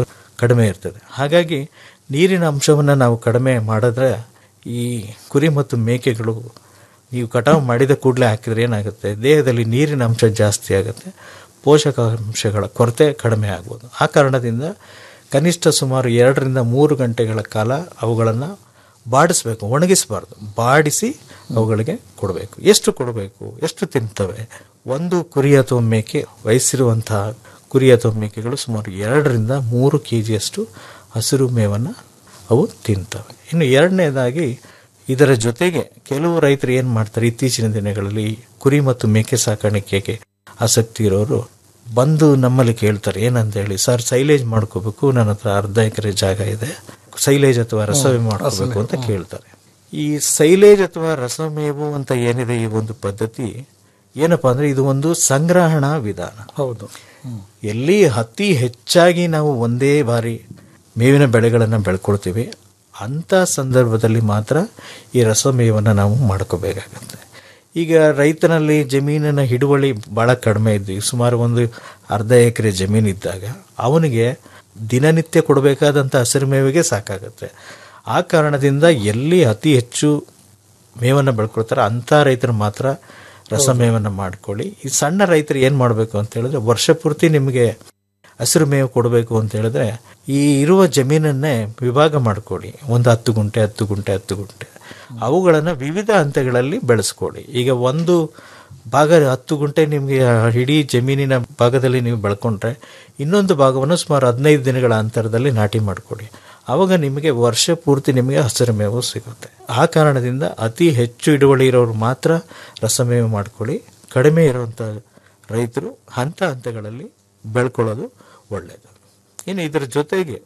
ಕಡಿಮೆ ಇರ್ತದೆ ಹಾಗಾಗಿ ನೀರಿನ ಅಂಶವನ್ನು ನಾವು ಕಡಿಮೆ ಮಾಡಿದ್ರೆ ಈ ಕುರಿ ಮತ್ತು ಮೇಕೆಗಳು ನೀವು ಕಟಾವು ಮಾಡಿದ ಕೂಡಲೇ ಹಾಕಿದ್ರೆ ಏನಾಗುತ್ತೆ ದೇಹದಲ್ಲಿ ನೀರಿನ ಅಂಶ ಜಾಸ್ತಿ ಆಗುತ್ತೆ ಪೋಷಕಾಂಶಗಳ ಕೊರತೆ ಕಡಿಮೆ ಆಗ್ಬೋದು ಆ ಕಾರಣದಿಂದ ಕನಿಷ್ಠ ಸುಮಾರು ಎರಡರಿಂದ ಮೂರು ಗಂಟೆಗಳ ಕಾಲ ಅವುಗಳನ್ನು ಬಾಡಿಸ್ಬೇಕು ಒಣಗಿಸಬಾರ್ದು ಬಾಡಿಸಿ ಅವುಗಳಿಗೆ ಕೊಡಬೇಕು ಎಷ್ಟು ಕೊಡಬೇಕು ಎಷ್ಟು ತಿಂತವೆ ಒಂದು ಕುರಿ ಅಥವಾ ಮೇಕೆ ವಯಸ್ಸಿರುವಂತಹ ಕುರಿ ಅಥವಾ ಮೇಕೆಗಳು ಸುಮಾರು ಎರಡರಿಂದ ಮೂರು ಕೆ ಜಿಯಷ್ಟು ಹಸಿರು ಮೇವನ್ನು ಅವು ತಿಂತವೆ ಇನ್ನು ಎರಡನೇದಾಗಿ ಇದರ ಜೊತೆಗೆ ಕೆಲವು ರೈತರು ಏನು ಮಾಡ್ತಾರೆ ಇತ್ತೀಚಿನ ದಿನಗಳಲ್ಲಿ ಕುರಿ ಮತ್ತು ಮೇಕೆ ಸಾಕಾಣಿಕೆಗೆ ಆಸಕ್ತಿ ಇರೋರು ಬಂದು ನಮ್ಮಲ್ಲಿ ಕೇಳ್ತಾರೆ ಏನಂತ ಹೇಳಿ ಸರ್ ಸೈಲೇಜ್ ಮಾಡ್ಕೋಬೇಕು ನನ್ನ ಹತ್ರ ಅರ್ಧ ಎಕರೆ ಜಾಗ ಇದೆ ಸೈಲೇಜ್ ಅಥವಾ ರಸವೇ ಮಾಡ್ಕೋಬೇಕು ಅಂತ ಕೇಳ್ತಾರೆ ಈ ಸೈಲೇಜ್ ಅಥವಾ ರಸಮೇವು ಅಂತ ಏನಿದೆ ಈ ಒಂದು ಪದ್ಧತಿ ಏನಪ್ಪಾ ಅಂದ್ರೆ ಇದು ಒಂದು ಸಂಗ್ರಹಣಾ ವಿಧಾನ ಹೌದು ಎಲ್ಲಿ ಅತಿ ಹೆಚ್ಚಾಗಿ ನಾವು ಒಂದೇ ಬಾರಿ ಮೇವಿನ ಬೆಳೆಗಳನ್ನು ಬೆಳ್ಕೊಳ್ತೀವಿ ಅಂಥ ಸಂದರ್ಭದಲ್ಲಿ ಮಾತ್ರ ಈ ರಸಮೇವನ್ನು ನಾವು ಮಾಡ್ಕೋಬೇಕಾಗತ್ತೆ ಈಗ ರೈತನಲ್ಲಿ ಜಮೀನಿನ ಹಿಡುವಳಿ ಭಾಳ ಕಡಿಮೆ ಇದ್ದು ಸುಮಾರು ಒಂದು ಅರ್ಧ ಎಕರೆ ಜಮೀನು ಇದ್ದಾಗ ಅವನಿಗೆ ದಿನನಿತ್ಯ ಕೊಡಬೇಕಾದಂಥ ಹಸಿರು ಮೇವಿಗೆ ಸಾಕಾಗುತ್ತೆ ಆ ಕಾರಣದಿಂದ ಎಲ್ಲಿ ಅತಿ ಹೆಚ್ಚು ಮೇವನ್ನು ಬೆಳ್ಕೊಳ್ತಾರೆ ಅಂಥ ರೈತರು ಮಾತ್ರ ರಸಮೇವನ್ನು ಮಾಡ್ಕೊಳ್ಳಿ ಈ ಸಣ್ಣ ರೈತರು ಏನು ಮಾಡಬೇಕು ಅಂತ ಹೇಳಿದ್ರೆ ವರ್ಷ ಪೂರ್ತಿ ನಿಮಗೆ ಹಸಿರು ಮೇವು ಕೊಡಬೇಕು ಅಂತ ಹೇಳಿದ್ರೆ ಈ ಇರುವ ಜಮೀನನ್ನೇ ವಿಭಾಗ ಮಾಡ್ಕೊಳ್ಳಿ ಒಂದು ಹತ್ತು ಗುಂಟೆ ಹತ್ತು ಗುಂಟೆ ಹತ್ತು ಗುಂಟೆ ಅವುಗಳನ್ನು ವಿವಿಧ ಹಂತಗಳಲ್ಲಿ ಬೆಳೆಸ್ಕೊಳ್ಳಿ ಈಗ ಒಂದು ಭಾಗ ಹತ್ತು ಗುಂಟೆ ನಿಮಗೆ ಇಡೀ ಜಮೀನಿನ ಭಾಗದಲ್ಲಿ ನೀವು ಬೆಳ್ಕೊಂಡ್ರೆ ಇನ್ನೊಂದು ಭಾಗವನ್ನು ಸುಮಾರು ಹದಿನೈದು ದಿನಗಳ ಅಂತರದಲ್ಲಿ ನಾಟಿ ಮಾಡಿಕೊಡಿ ಆವಾಗ ನಿಮಗೆ ವರ್ಷ ಪೂರ್ತಿ ನಿಮಗೆ ಹಸಿರು ಮೇವು ಸಿಗುತ್ತೆ ಆ ಕಾರಣದಿಂದ ಅತಿ ಹೆಚ್ಚು ಇಳುವಳಿ ಇರೋರು ಮಾತ್ರ ರಸಮೇವು ಮಾಡ್ಕೊಳ್ಳಿ ಕಡಿಮೆ ಇರುವಂಥ ರೈತರು ಹಂತ ಹಂತಗಳಲ್ಲಿ ಬೆಳ್ಕೊಳ್ಳೋದು ಒಳ್ಳೆಯದು ಇನ್ನು ಇದರ ಜೊತೆಗೆ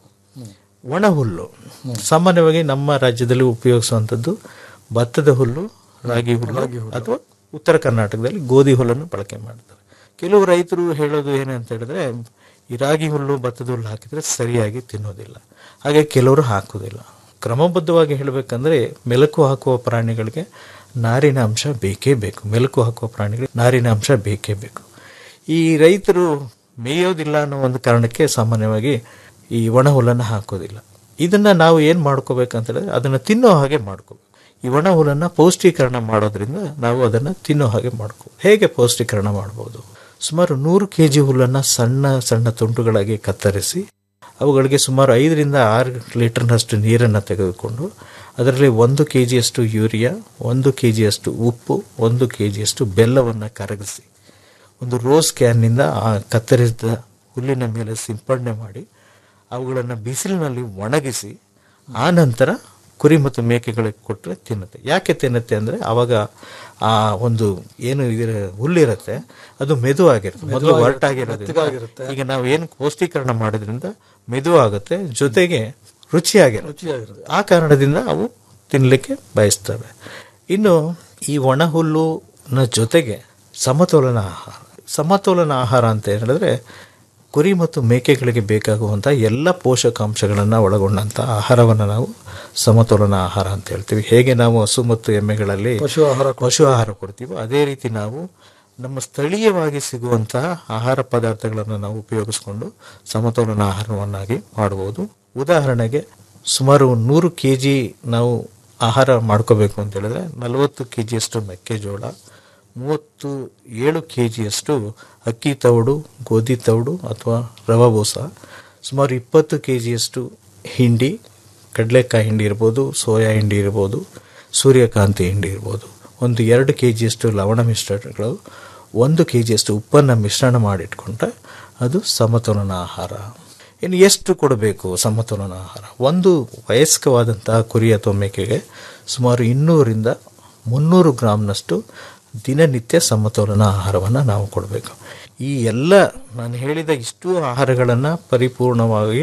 ಒಣ ಹುಲ್ಲು ಸಾಮಾನ್ಯವಾಗಿ ನಮ್ಮ ರಾಜ್ಯದಲ್ಲಿ ಉಪಯೋಗಿಸುವಂಥದ್ದು ಭತ್ತದ ಹುಲ್ಲು ರಾಗಿ ಹುಲ್ಲು ಅಥವಾ ಉತ್ತರ ಕರ್ನಾಟಕದಲ್ಲಿ ಗೋಧಿ ಹುಲ್ಲನ್ನು ಬಳಕೆ ಮಾಡ್ತಾರೆ ಕೆಲವು ರೈತರು ಹೇಳೋದು ಏನಂತ ಹೇಳಿದ್ರೆ ಈ ರಾಗಿ ಹುಲ್ಲು ಭತ್ತದ ಹುಲ್ಲು ಹಾಕಿದ್ರೆ ಸರಿಯಾಗಿ ತಿನ್ನೋದಿಲ್ಲ ಹಾಗೆ ಕೆಲವರು ಹಾಕೋದಿಲ್ಲ ಕ್ರಮಬದ್ಧವಾಗಿ ಹೇಳಬೇಕಂದ್ರೆ ಮೆಲುಕು ಹಾಕುವ ಪ್ರಾಣಿಗಳಿಗೆ ನಾರಿನ ಅಂಶ ಬೇಕೇ ಬೇಕು ಮೆಲುಕು ಹಾಕುವ ಪ್ರಾಣಿಗಳಿಗೆ ನಾರಿನ ಅಂಶ ಬೇಕೇ ಬೇಕು ಈ ರೈತರು ಮೇಯೋದಿಲ್ಲ ಅನ್ನೋ ಒಂದು ಕಾರಣಕ್ಕೆ ಸಾಮಾನ್ಯವಾಗಿ ಈ ಒಣ ಹುಲ್ಲನ್ನು ಹಾಕೋದಿಲ್ಲ ಇದನ್ನ ನಾವು ಏನು ಮಾಡ್ಕೋಬೇಕಂತ ಹೇಳಿದ್ರೆ ಅದನ್ನು ತಿನ್ನೋ ಹಾಗೆ ಮಾಡ್ಕೋಬೇಕು ಈ ಒಣ ಹುಲ್ಲನ್ನು ಪೌಷ್ಟೀಕರಣ ಮಾಡೋದ್ರಿಂದ ನಾವು ಅದನ್ನು ತಿನ್ನೋ ಹಾಗೆ ಮಾಡ್ಕೋ ಹೇಗೆ ಪೌಷ್ಟೀಕರಣ ಮಾಡ್ಬೋದು ಸುಮಾರು ನೂರು ಕೆ ಜಿ ಹುಲ್ಲನ್ನು ಸಣ್ಣ ಸಣ್ಣ ತುಂಡುಗಳಾಗಿ ಕತ್ತರಿಸಿ ಅವುಗಳಿಗೆ ಸುಮಾರು ಐದರಿಂದ ಆರು ಲೀಟರ್ನಷ್ಟು ನೀರನ್ನು ತೆಗೆದುಕೊಂಡು ಅದರಲ್ಲಿ ಒಂದು ಕೆ ಜಿಯಷ್ಟು ಯೂರಿಯಾ ಒಂದು ಕೆ ಜಿಯಷ್ಟು ಉಪ್ಪು ಒಂದು ಕೆ ಜಿಯಷ್ಟು ಬೆಲ್ಲವನ್ನು ಕರಗಿಸಿ ಒಂದು ರೋಸ್ ಕ್ಯಾನ್ನಿಂದ ಆ ಕತ್ತರಿಸಿದ ಹುಲ್ಲಿನ ಮೇಲೆ ಸಿಂಪಡಣೆ ಮಾಡಿ ಅವುಗಳನ್ನು ಬಿಸಿಲಿನಲ್ಲಿ ಒಣಗಿಸಿ ಆ ನಂತರ ಕುರಿ ಮತ್ತು ಮೇಕೆಗಳಿಗೆ ಕೊಟ್ಟರೆ ತಿನ್ನುತ್ತೆ ಯಾಕೆ ತಿನ್ನುತ್ತೆ ಅಂದರೆ ಆವಾಗ ಆ ಒಂದು ಏನು ಇದರ ಹುಲ್ಲಿರುತ್ತೆ ಅದು ಮೆದು ಆಗಿರುತ್ತೆ ಮೊದಲು ಹೊರಟಾಗಿರೋದ್ರಿಂದ ಮೆತ್ತಗಾಗಿರುತ್ತೆ. ಈಗ ನಾವು ಏನು ಪೌಷ್ಟೀಕರಣ ಮಾಡೋದ್ರಿಂದ ಮೆದು ಆಗುತ್ತೆ ಜೊತೆಗೆ ರುಚಿಯಾಗಿರುತ್ತೆ ರುಚಿಯಾಗಿರುತ್ತೆ ಆ ಕಾರಣದಿಂದ ಅವು ತಿನ್ನಲಿಕ್ಕೆ ಬಯಸ್ತವೆ ಇನ್ನು ಈ ಒಣ ಹುಲ್ಲುನ ಜೊತೆಗೆ ಸಮತೋಲನ ಆಹಾರ ಸಮತೋಲನ ಆಹಾರ ಅಂತ ಹೇಳಿದ್ರೆ ಕುರಿ ಮತ್ತು ಮೇಕೆಗಳಿಗೆ ಬೇಕಾಗುವಂಥ ಎಲ್ಲ ಪೋಷಕಾಂಶಗಳನ್ನು ಒಳಗೊಂಡಂಥ ಆಹಾರವನ್ನು ನಾವು ಸಮತೋಲನ ಆಹಾರ ಅಂತ ಹೇಳ್ತೀವಿ ಹೇಗೆ ನಾವು ಹಸು ಮತ್ತು ಎಮ್ಮೆಗಳಲ್ಲಿ ಪಶು ಆಹಾರ ಪಶು ಆಹಾರ ಕೊಡ್ತೀವೋ ಅದೇ ರೀತಿ ನಾವು ನಮ್ಮ ಸ್ಥಳೀಯವಾಗಿ ಸಿಗುವಂತಹ ಆಹಾರ ಪದಾರ್ಥಗಳನ್ನು ನಾವು ಉಪಯೋಗಿಸ್ಕೊಂಡು ಸಮತೋಲನ ಆಹಾರವನ್ನಾಗಿ ಮಾಡಬಹುದು ಉದಾಹರಣೆಗೆ ಸುಮಾರು ನೂರು ಕೆ ಜಿ ನಾವು ಆಹಾರ ಮಾಡ್ಕೋಬೇಕು ಅಂತ ಹೇಳಿದ್ರೆ ನಲವತ್ತು ಕೆ ಜಿಯಷ್ಟು ಮೆಕ್ಕೆಜೋಳ ಮೂವತ್ತು ಏಳು ಕೆ ಜಿಯಷ್ಟು ಅಕ್ಕಿ ತೌಡು ಗೋಧಿ ತೌಡು ಅಥವಾ ರವಾ ಬೂಸ ಸುಮಾರು ಇಪ್ಪತ್ತು ಕೆ ಜಿಯಷ್ಟು ಹಿಂಡಿ ಕಡಲೆಕಾಯಿ ಹಿಂಡಿ ಇರ್ಬೋದು ಸೋಯಾ ಹಿಂಡಿ ಇರ್ಬೋದು ಸೂರ್ಯಕಾಂತಿ ಹಿಂಡಿ ಇರ್ಬೋದು ಒಂದು ಎರಡು ಕೆ ಜಿಯಷ್ಟು ಲವಣ ಮಿಶ್ರಣಗಳು ಒಂದು ಕೆ ಜಿಯಷ್ಟು ಉಪ್ಪನ್ನು ಮಿಶ್ರಣ ಮಾಡಿಟ್ಕೊಂಡ್ರೆ ಅದು ಸಮತೋಲನ ಆಹಾರ ಇನ್ನು ಎಷ್ಟು ಕೊಡಬೇಕು ಸಮತೋಲನ ಆಹಾರ ಒಂದು ವಯಸ್ಕವಾದಂತಹ ಕುರಿ ಅಥವಾ ಮೇಕೆಗೆ ಸುಮಾರು ಇನ್ನೂರಿಂದ ಮುನ್ನೂರು ಗ್ರಾಮ್ನಷ್ಟು ದಿನನಿತ್ಯ ಸಮತೋಲನ ಆಹಾರವನ್ನು ನಾವು ಕೊಡಬೇಕು ಈ ಎಲ್ಲ ನಾನು ಹೇಳಿದ ಇಷ್ಟು ಆಹಾರಗಳನ್ನು ಪರಿಪೂರ್ಣವಾಗಿ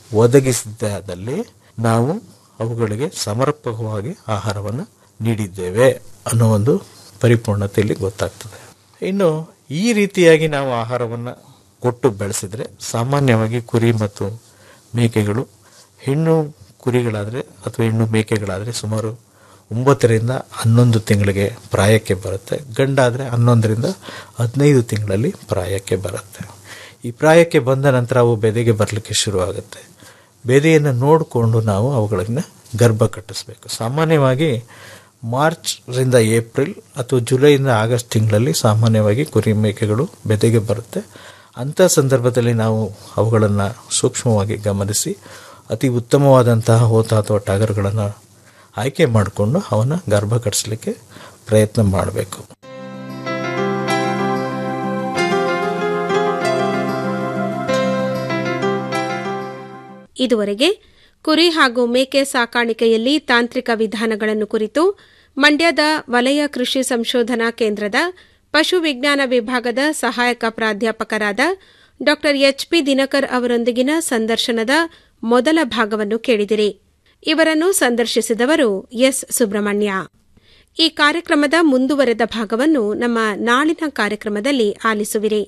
ಒದಗಿಸಿದಲ್ಲಿ ನಾವು ಅವುಗಳಿಗೆ ಸಮರ್ಪಕವಾಗಿ ಆಹಾರವನ್ನು ನೀಡಿದ್ದೇವೆ ಅನ್ನೋ ಒಂದು ಪರಿಪೂರ್ಣತೆಯಲ್ಲಿ ಗೊತ್ತಾಗ್ತದೆ ಇನ್ನು ಈ ರೀತಿಯಾಗಿ ನಾವು ಆಹಾರವನ್ನು ಕೊಟ್ಟು ಬೆಳೆಸಿದ್ರೆ ಸಾಮಾನ್ಯವಾಗಿ ಕುರಿ ಮತ್ತು ಮೇಕೆಗಳು ಹೆಣ್ಣು ಕುರಿಗಳಾದರೆ ಅಥವಾ ಹೆಣ್ಣು ಮೇಕೆಗಳಾದರೆ ಸುಮಾರು ಒಂಬತ್ತರಿಂದ ಹನ್ನೊಂದು ತಿಂಗಳಿಗೆ ಪ್ರಾಯಕ್ಕೆ ಬರುತ್ತೆ ಗಂಡಾದರೆ ಹನ್ನೊಂದರಿಂದ ಹದಿನೈದು ತಿಂಗಳಲ್ಲಿ ಪ್ರಾಯಕ್ಕೆ ಬರುತ್ತೆ ಈ ಪ್ರಾಯಕ್ಕೆ ಬಂದ ನಂತರ ಅವು ಬೆದೆಗೆ ಬರಲಿಕ್ಕೆ ಶುರು ಆಗುತ್ತೆ ಬೇದೆಯನ್ನು ನೋಡಿಕೊಂಡು ನಾವು ಅವುಗಳನ್ನು ಗರ್ಭ ಕಟ್ಟಿಸ್ಬೇಕು ಸಾಮಾನ್ಯವಾಗಿ ಮಾರ್ಚ್ರಿಂದ ಏಪ್ರಿಲ್ ಅಥವಾ ಜುಲೈಯಿಂದ ಆಗಸ್ಟ್ ತಿಂಗಳಲ್ಲಿ ಸಾಮಾನ್ಯವಾಗಿ ಕುರಿ ಮೇಕೆಗಳು ಬೆದೆಗೆ ಬರುತ್ತೆ ಅಂಥ ಸಂದರ್ಭದಲ್ಲಿ ನಾವು ಅವುಗಳನ್ನು ಸೂಕ್ಷ್ಮವಾಗಿ ಗಮನಿಸಿ ಅತಿ ಉತ್ತಮವಾದಂತಹ ಹೋತ ಅಥವಾ ಟಾಗರ್ಗಳನ್ನು ಆಯ್ಕೆ ಮಾಡಿಕೊಂಡು ಅವನ್ನ ಗರ್ಭ ಕಟ್ಟಿಸ್ಲಿಕ್ಕೆ ಪ್ರಯತ್ನ ಮಾಡಬೇಕು ಇದುವರೆಗೆ ಕುರಿ ಹಾಗೂ ಮೇಕೆ ಸಾಕಾಣಿಕೆಯಲ್ಲಿ ತಾಂತ್ರಿಕ ವಿಧಾನಗಳನ್ನು ಕುರಿತು ಮಂಡ್ಯದ ವಲಯ ಕೃಷಿ ಸಂಶೋಧನಾ ಕೇಂದ್ರದ ಪಶು ವಿಜ್ಞಾನ ವಿಭಾಗದ ಸಹಾಯಕ ಪ್ರಾಧ್ಯಾಪಕರಾದ ಡಾ ಎಚ್ಪಿ ದಿನಕರ್ ಅವರೊಂದಿಗಿನ ಸಂದರ್ಶನದ ಮೊದಲ ಭಾಗವನ್ನು ಕೇಳಿದಿರಿ ಇವರನ್ನು ಸಂದರ್ಶಿಸಿದವರು ಎಸ್ ಸುಬ್ರಹ್ಮಣ್ಯ ಈ ಕಾರ್ಯಕ್ರಮದ ಮುಂದುವರೆದ ಭಾಗವನ್ನು ನಮ್ಮ ನಾಳಿನ ಕಾರ್ಯಕ್ರಮದಲ್ಲಿ ಆಲಿಸುವಿರಿ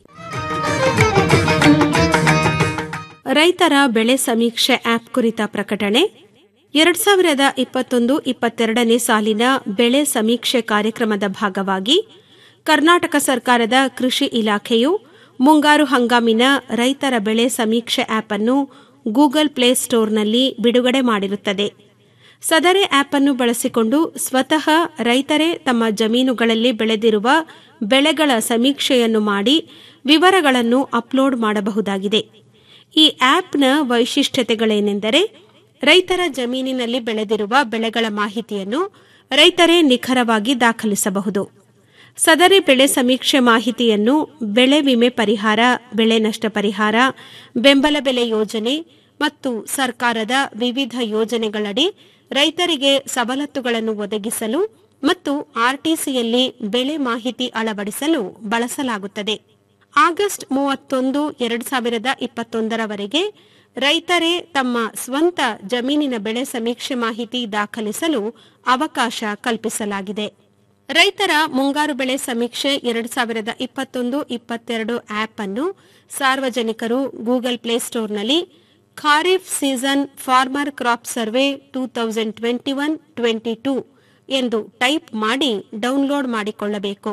ರೈತರ ಬೆಳೆ ಸಮೀಕ್ಷೆ ಆಪ್ ಕುರಿತ ಪ್ರಕಟಣೆ ಎರಡ್ ಸಾವಿರದ ಇಪ್ಪತ್ತೊಂದು ಇಪ್ಪತ್ತೆರಡನೇ ಸಾಲಿನ ಬೆಳೆ ಸಮೀಕ್ಷೆ ಕಾರ್ಯಕ್ರಮದ ಭಾಗವಾಗಿ ಕರ್ನಾಟಕ ಸರ್ಕಾರದ ಕೃಷಿ ಇಲಾಖೆಯು ಮುಂಗಾರು ಹಂಗಾಮಿನ ರೈತರ ಬೆಳೆ ಸಮೀಕ್ಷೆ ಆಪ್ ಅನ್ನು ಗೂಗಲ್ ಪ್ಲೇ ಸ್ಟೋರ್ನಲ್ಲಿ ಬಿಡುಗಡೆ ಮಾಡಿರುತ್ತದೆ ಸದರಿ ಆಪ್ ಅನ್ನು ಬಳಸಿಕೊಂಡು ಸ್ವತಃ ರೈತರೇ ತಮ್ಮ ಜಮೀನುಗಳಲ್ಲಿ ಬೆಳೆದಿರುವ ಬೆಳೆಗಳ ಸಮೀಕ್ಷೆಯನ್ನು ಮಾಡಿ ವಿವರಗಳನ್ನು ಅಪ್ಲೋಡ್ ಮಾಡಬಹುದಾಗಿದೆ ಈ ಆಪ್ನ ವೈಶಿಷ್ಟ್ಯತೆಗಳೇನೆಂದರೆ ರೈತರ ಜಮೀನಿನಲ್ಲಿ ಬೆಳೆದಿರುವ ಬೆಳೆಗಳ ಮಾಹಿತಿಯನ್ನು ರೈತರೇ ನಿಖರವಾಗಿ ದಾಖಲಿಸಬಹುದು ಸದರಿ ಬೆಳೆ ಸಮೀಕ್ಷೆ ಮಾಹಿತಿಯನ್ನು ಬೆಳೆ ವಿಮೆ ಪರಿಹಾರ ಬೆಳೆ ನಷ್ಟ ಪರಿಹಾರ ಬೆಂಬಲ ಬೆಲೆ ಯೋಜನೆ ಮತ್ತು ಸರ್ಕಾರದ ವಿವಿಧ ಯೋಜನೆಗಳಡಿ ರೈತರಿಗೆ ಸವಲತ್ತುಗಳನ್ನು ಒದಗಿಸಲು ಮತ್ತು ಆರ್ಟಿಸಿಯಲ್ಲಿ ಬೆಳೆ ಮಾಹಿತಿ ಅಳವಡಿಸಲು ಬಳಸಲಾಗುತ್ತದೆ ಆಗಸ್ಟ್ ಮೂವತ್ತೊಂದು ಎರಡು ಸಾವಿರದ ಇಪ್ಪತ್ತೊಂದರವರೆಗೆ ರೈತರೇ ತಮ್ಮ ಸ್ವಂತ ಜಮೀನಿನ ಬೆಳೆ ಸಮೀಕ್ಷೆ ಮಾಹಿತಿ ದಾಖಲಿಸಲು ಅವಕಾಶ ಕಲ್ಪಿಸಲಾಗಿದೆ ರೈತರ ಮುಂಗಾರು ಬೆಳೆ ಸಮೀಕ್ಷೆ ಎರಡು ಸಾವಿರದ ಇಪ್ಪತ್ತೊಂದು ಇಪ್ಪತ್ತೆರಡು ಆಪ್ ಅನ್ನು ಸಾರ್ವಜನಿಕರು ಗೂಗಲ್ ಪ್ಲೇಸ್ಟೋರ್ನಲ್ಲಿ kharif season farmer crop survey two thousand twenty one twenty two ಎಂದು ಟೈಪ್ ಮಾಡಿ ಡೌನ್ಲೋಡ್ ಮಾಡಿಕೊಳ್ಳಬೇಕು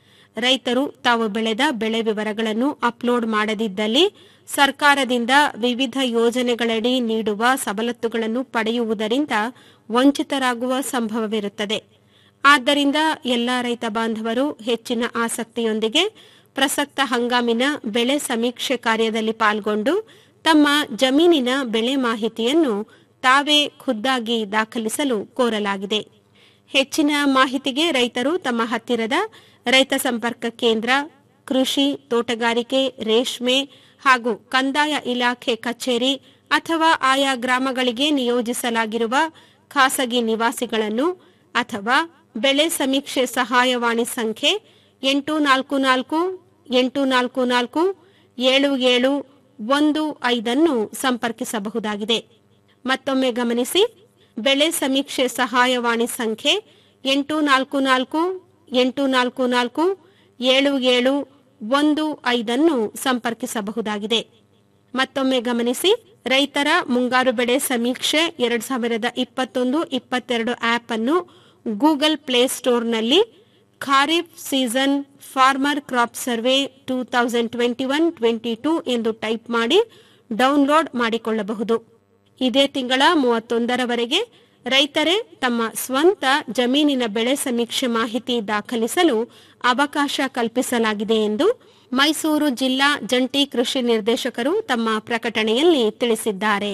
ರೈತರು ತಾವು ಬೆಳೆದ ಬೆಳೆ ವಿವರಗಳನ್ನು ಅಪ್ಲೋಡ್ ಮಾಡದಿದ್ದಲ್ಲಿ ಸರ್ಕಾರದಿಂದ ವಿವಿಧ ಯೋಜನೆಗಳಡಿ ನೀಡುವ ಸವಲತ್ತುಗಳನ್ನು ಪಡೆಯುವುದರಿಂದ ವಂಚಿತರಾಗುವ ಸಂಭವವಿರುತ್ತದೆ ಆದ್ದರಿಂದ ಎಲ್ಲ ರೈತ ಬಾಂಧವರು ಹೆಚ್ಚಿನ ಆಸಕ್ತಿಯೊಂದಿಗೆ ಪ್ರಸಕ್ತ ಹಂಗಾಮಿನ ಬೆಳೆ ಸಮೀಕ್ಷೆ ಕಾರ್ಯದಲ್ಲಿ ಪಾಲ್ಗೊಂಡು ತಮ್ಮ ಜಮೀನಿನ ಬೆಳೆ ಮಾಹಿತಿಯನ್ನು ತಾವೇ ಖುದ್ದಾಗಿ ದಾಖಲಿಸಲು ಕೋರಲಾಗಿದೆ ಹೆಚ್ಚಿನ ಮಾಹಿತಿಗೆ ರೈತರು ತಮ್ಮ ಹತ್ತಿರದ ರೈತ ಸಂಪರ್ಕ ಕೇಂದ್ರ ಕೃಷಿ ತೋಟಗಾರಿಕೆ ರೇಷ್ಮೆ ಹಾಗೂ ಕಂದಾಯ ಇಲಾಖೆ ಕಚೇರಿ ಅಥವಾ ಆಯಾ ಗ್ರಾಮಗಳಿಗೆ ನಿಯೋಜಿಸಲಾಗಿರುವ ಖಾಸಗಿ ನಿವಾಸಿಗಳನ್ನು ಅಥವಾ ಬೆಳೆ ಸಮೀಕ್ಷೆ ಸಹಾಯವಾಣಿ ಸಂಖ್ಯೆ ಎಂಟು ನಾಲ್ಕು ನಾಲ್ಕು ಎಂಟು ನಾಲ್ಕು ನಾಲ್ಕು ಏಳು ಏಳು ಒಂದು ಐದನ್ನು ಸಂಪರ್ಕಿಸಬಹುದಾಗಿದೆ ಮತ್ತೊಮ್ಮೆ ಗಮನಿಸಿ ಬೆಳೆ ಸಮೀಕ್ಷೆ ಸಹಾಯವಾಣಿ ಸಂಖ್ಯೆ ಎಂಟು ನಾಲ್ಕು ನಾಲ್ಕು ಎಂಟು ನಾಲ್ಕು ನಾಲ್ಕು ಏಳು ಏಳು ಒಂದು ಐದನ್ನು ಸಂಪರ್ಕಿಸಬಹುದಾಗಿದೆ ಮತ್ತೊಮ್ಮೆ ಗಮನಿಸಿ ರೈತರ ಮುಂಗಾರು ಬೆಳೆ ಸಮೀಕ್ಷೆ ಎರಡ್ ಸಾವಿರದ ಇಪ್ಪತ್ತೊಂದು ಇಪ್ಪತ್ತೆರಡು ಆಪ್ ಅನ್ನು ಗೂಗಲ್ ಪ್ಲೇಸ್ಟೋರ್ನಲ್ಲಿ kharif season farmer crop survey two thousand twenty one twenty two ಎಂದು ಟೈಪ್ ಮಾಡಿ ಡೌನ್ಲೋಡ್ ಮಾಡಿಕೊಳ್ಳಬಹುದು ಇದೇ ತಿಂಗಳ ಮೂವತ್ತೊಂದರವರೆಗೆ ರೈತರೇ ತಮ್ಮ ಸ್ವಂತ ಜಮೀನಿನ ಬೆಳೆ ಸಮೀಕ್ಷೆ ಮಾಹಿತಿ ದಾಖಲಿಸಲು ಅವಕಾಶ ಕಲ್ಪಿಸಲಾಗಿದೆ ಎಂದು ಮೈಸೂರು ಜಿಲ್ಲಾ ಜಂಟಿ ಕೃಷಿ ನಿರ್ದೇಶಕರು ತಮ್ಮ ಪ್ರಕಟಣೆಯಲ್ಲಿ ತಿಳಿಸಿದ್ದಾರೆ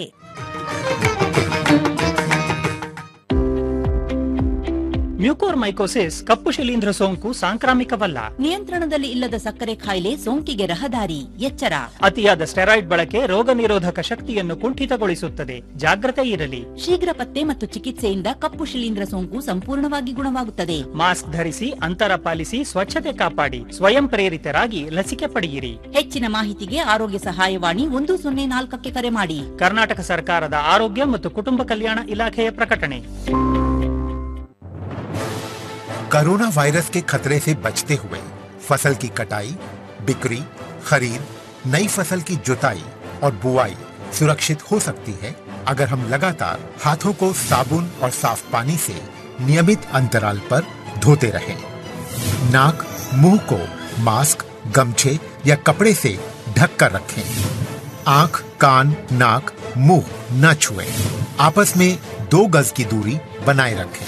ಮ್ಯೂಕೋರ್ಮೈಕೋಸಿಸ್ ಕಪ್ಪು ಶಿಲೀಂಧ್ರ ಸೋಂಕು ಸಾಂಕ್ರಾಮಿಕವಲ್ಲ ನಿಯಂತ್ರಣದಲ್ಲಿ ಇಲ್ಲದ ಸಕ್ಕರೆ ಕಾಯಿಲೆ ಸೋಂಕಿಗೆ ರಹದಾರಿ ಎಚ್ಚರ ಅತಿಯಾದ ಸ್ಟೆರಾಯ್ಡ್ ಬಳಕೆ ರೋಗ ನಿರೋಧಕ ಶಕ್ತಿಯನ್ನು ಕುಂಠಿತಗೊಳಿಸುತ್ತದೆ ಜಾಗ್ರತೆ ಇರಲಿ ಶೀಘ್ರ ಪತ್ತೆ ಮತ್ತು ಚಿಕಿತ್ಸೆಯಿಂದ ಕಪ್ಪು ಶಿಲೀಂಧ್ರ ಸೋಂಕು ಸಂಪೂರ್ಣವಾಗಿ ಗುಣವಾಗುತ್ತದೆ ಮಾಸ್ಕ್ ಧರಿಸಿ ಅಂತರ ಪಾಲಿಸಿ ಸ್ವಚ್ಛತೆ ಕಾಪಾಡಿ ಸ್ವಯಂ ಪ್ರೇರಿತರಾಗಿ ಲಸಿಕೆ ಪಡೆಯಿರಿ ಹೆಚ್ಚಿನ ಮಾಹಿತಿಗೆ ಆರೋಗ್ಯ ಸಹಾಯವಾಣಿ ಒಂದು ಸೊನ್ನೆ ನಾಲ್ಕಕ್ಕೆ ಕರೆ ಮಾಡಿ ಕರ್ನಾಟಕ ಸರ್ಕಾರದ ಆರೋಗ್ಯ ಮತ್ತು ಕುಟುಂಬ ಕಲ್ಯಾಣ ಇಲಾಖೆಯ ಪ್ರಕಟಣೆ कोरोना वायरस के खतरे से बचते हुए फसल की कटाई बिक्री खरीद नई फसल की जुताई और बुआई सुरक्षित हो सकती है अगर हम लगातार हाथों को साबुन और साफ पानी से नियमित अंतराल पर धोते रहें। नाक मुंह को मास्क गमछे या कपड़े से ढक कर रखें आंख कान नाक मुंह न छुएं। आपस में दो गज की दूरी बनाए रखें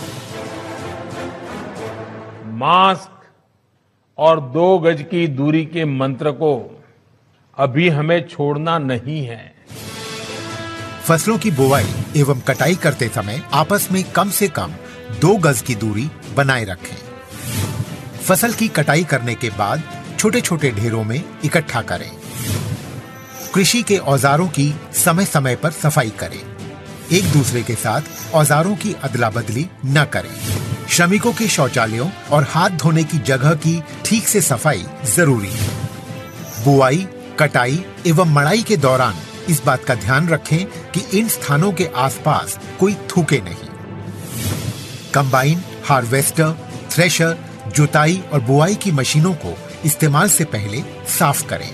मास्क और दो गज की दूरी के मंत्र को अभी हमें छोड़ना नहीं है फसलों की बुवाई एवं कटाई करते समय आपस में कम से कम दो गज की दूरी बनाए रखें फसल की कटाई करने के बाद छोटे छोटे ढेरों में इकट्ठा करें कृषि के औजारों की समय समय पर सफाई करें एक दूसरे के साथ औजारों की अदला बदली न करें श्रमिकों के शौचालयों और हाथ धोने की जगह की ठीक से सफाई जरूरी है बुआई कटाई एवं मड़ाई के दौरान इस बात का ध्यान रखें कि इन स्थानों के आसपास कोई थूके नहीं कंबाइन हार्वेस्टर थ्रेशर जुताई और बुआई की मशीनों को इस्तेमाल से पहले साफ करें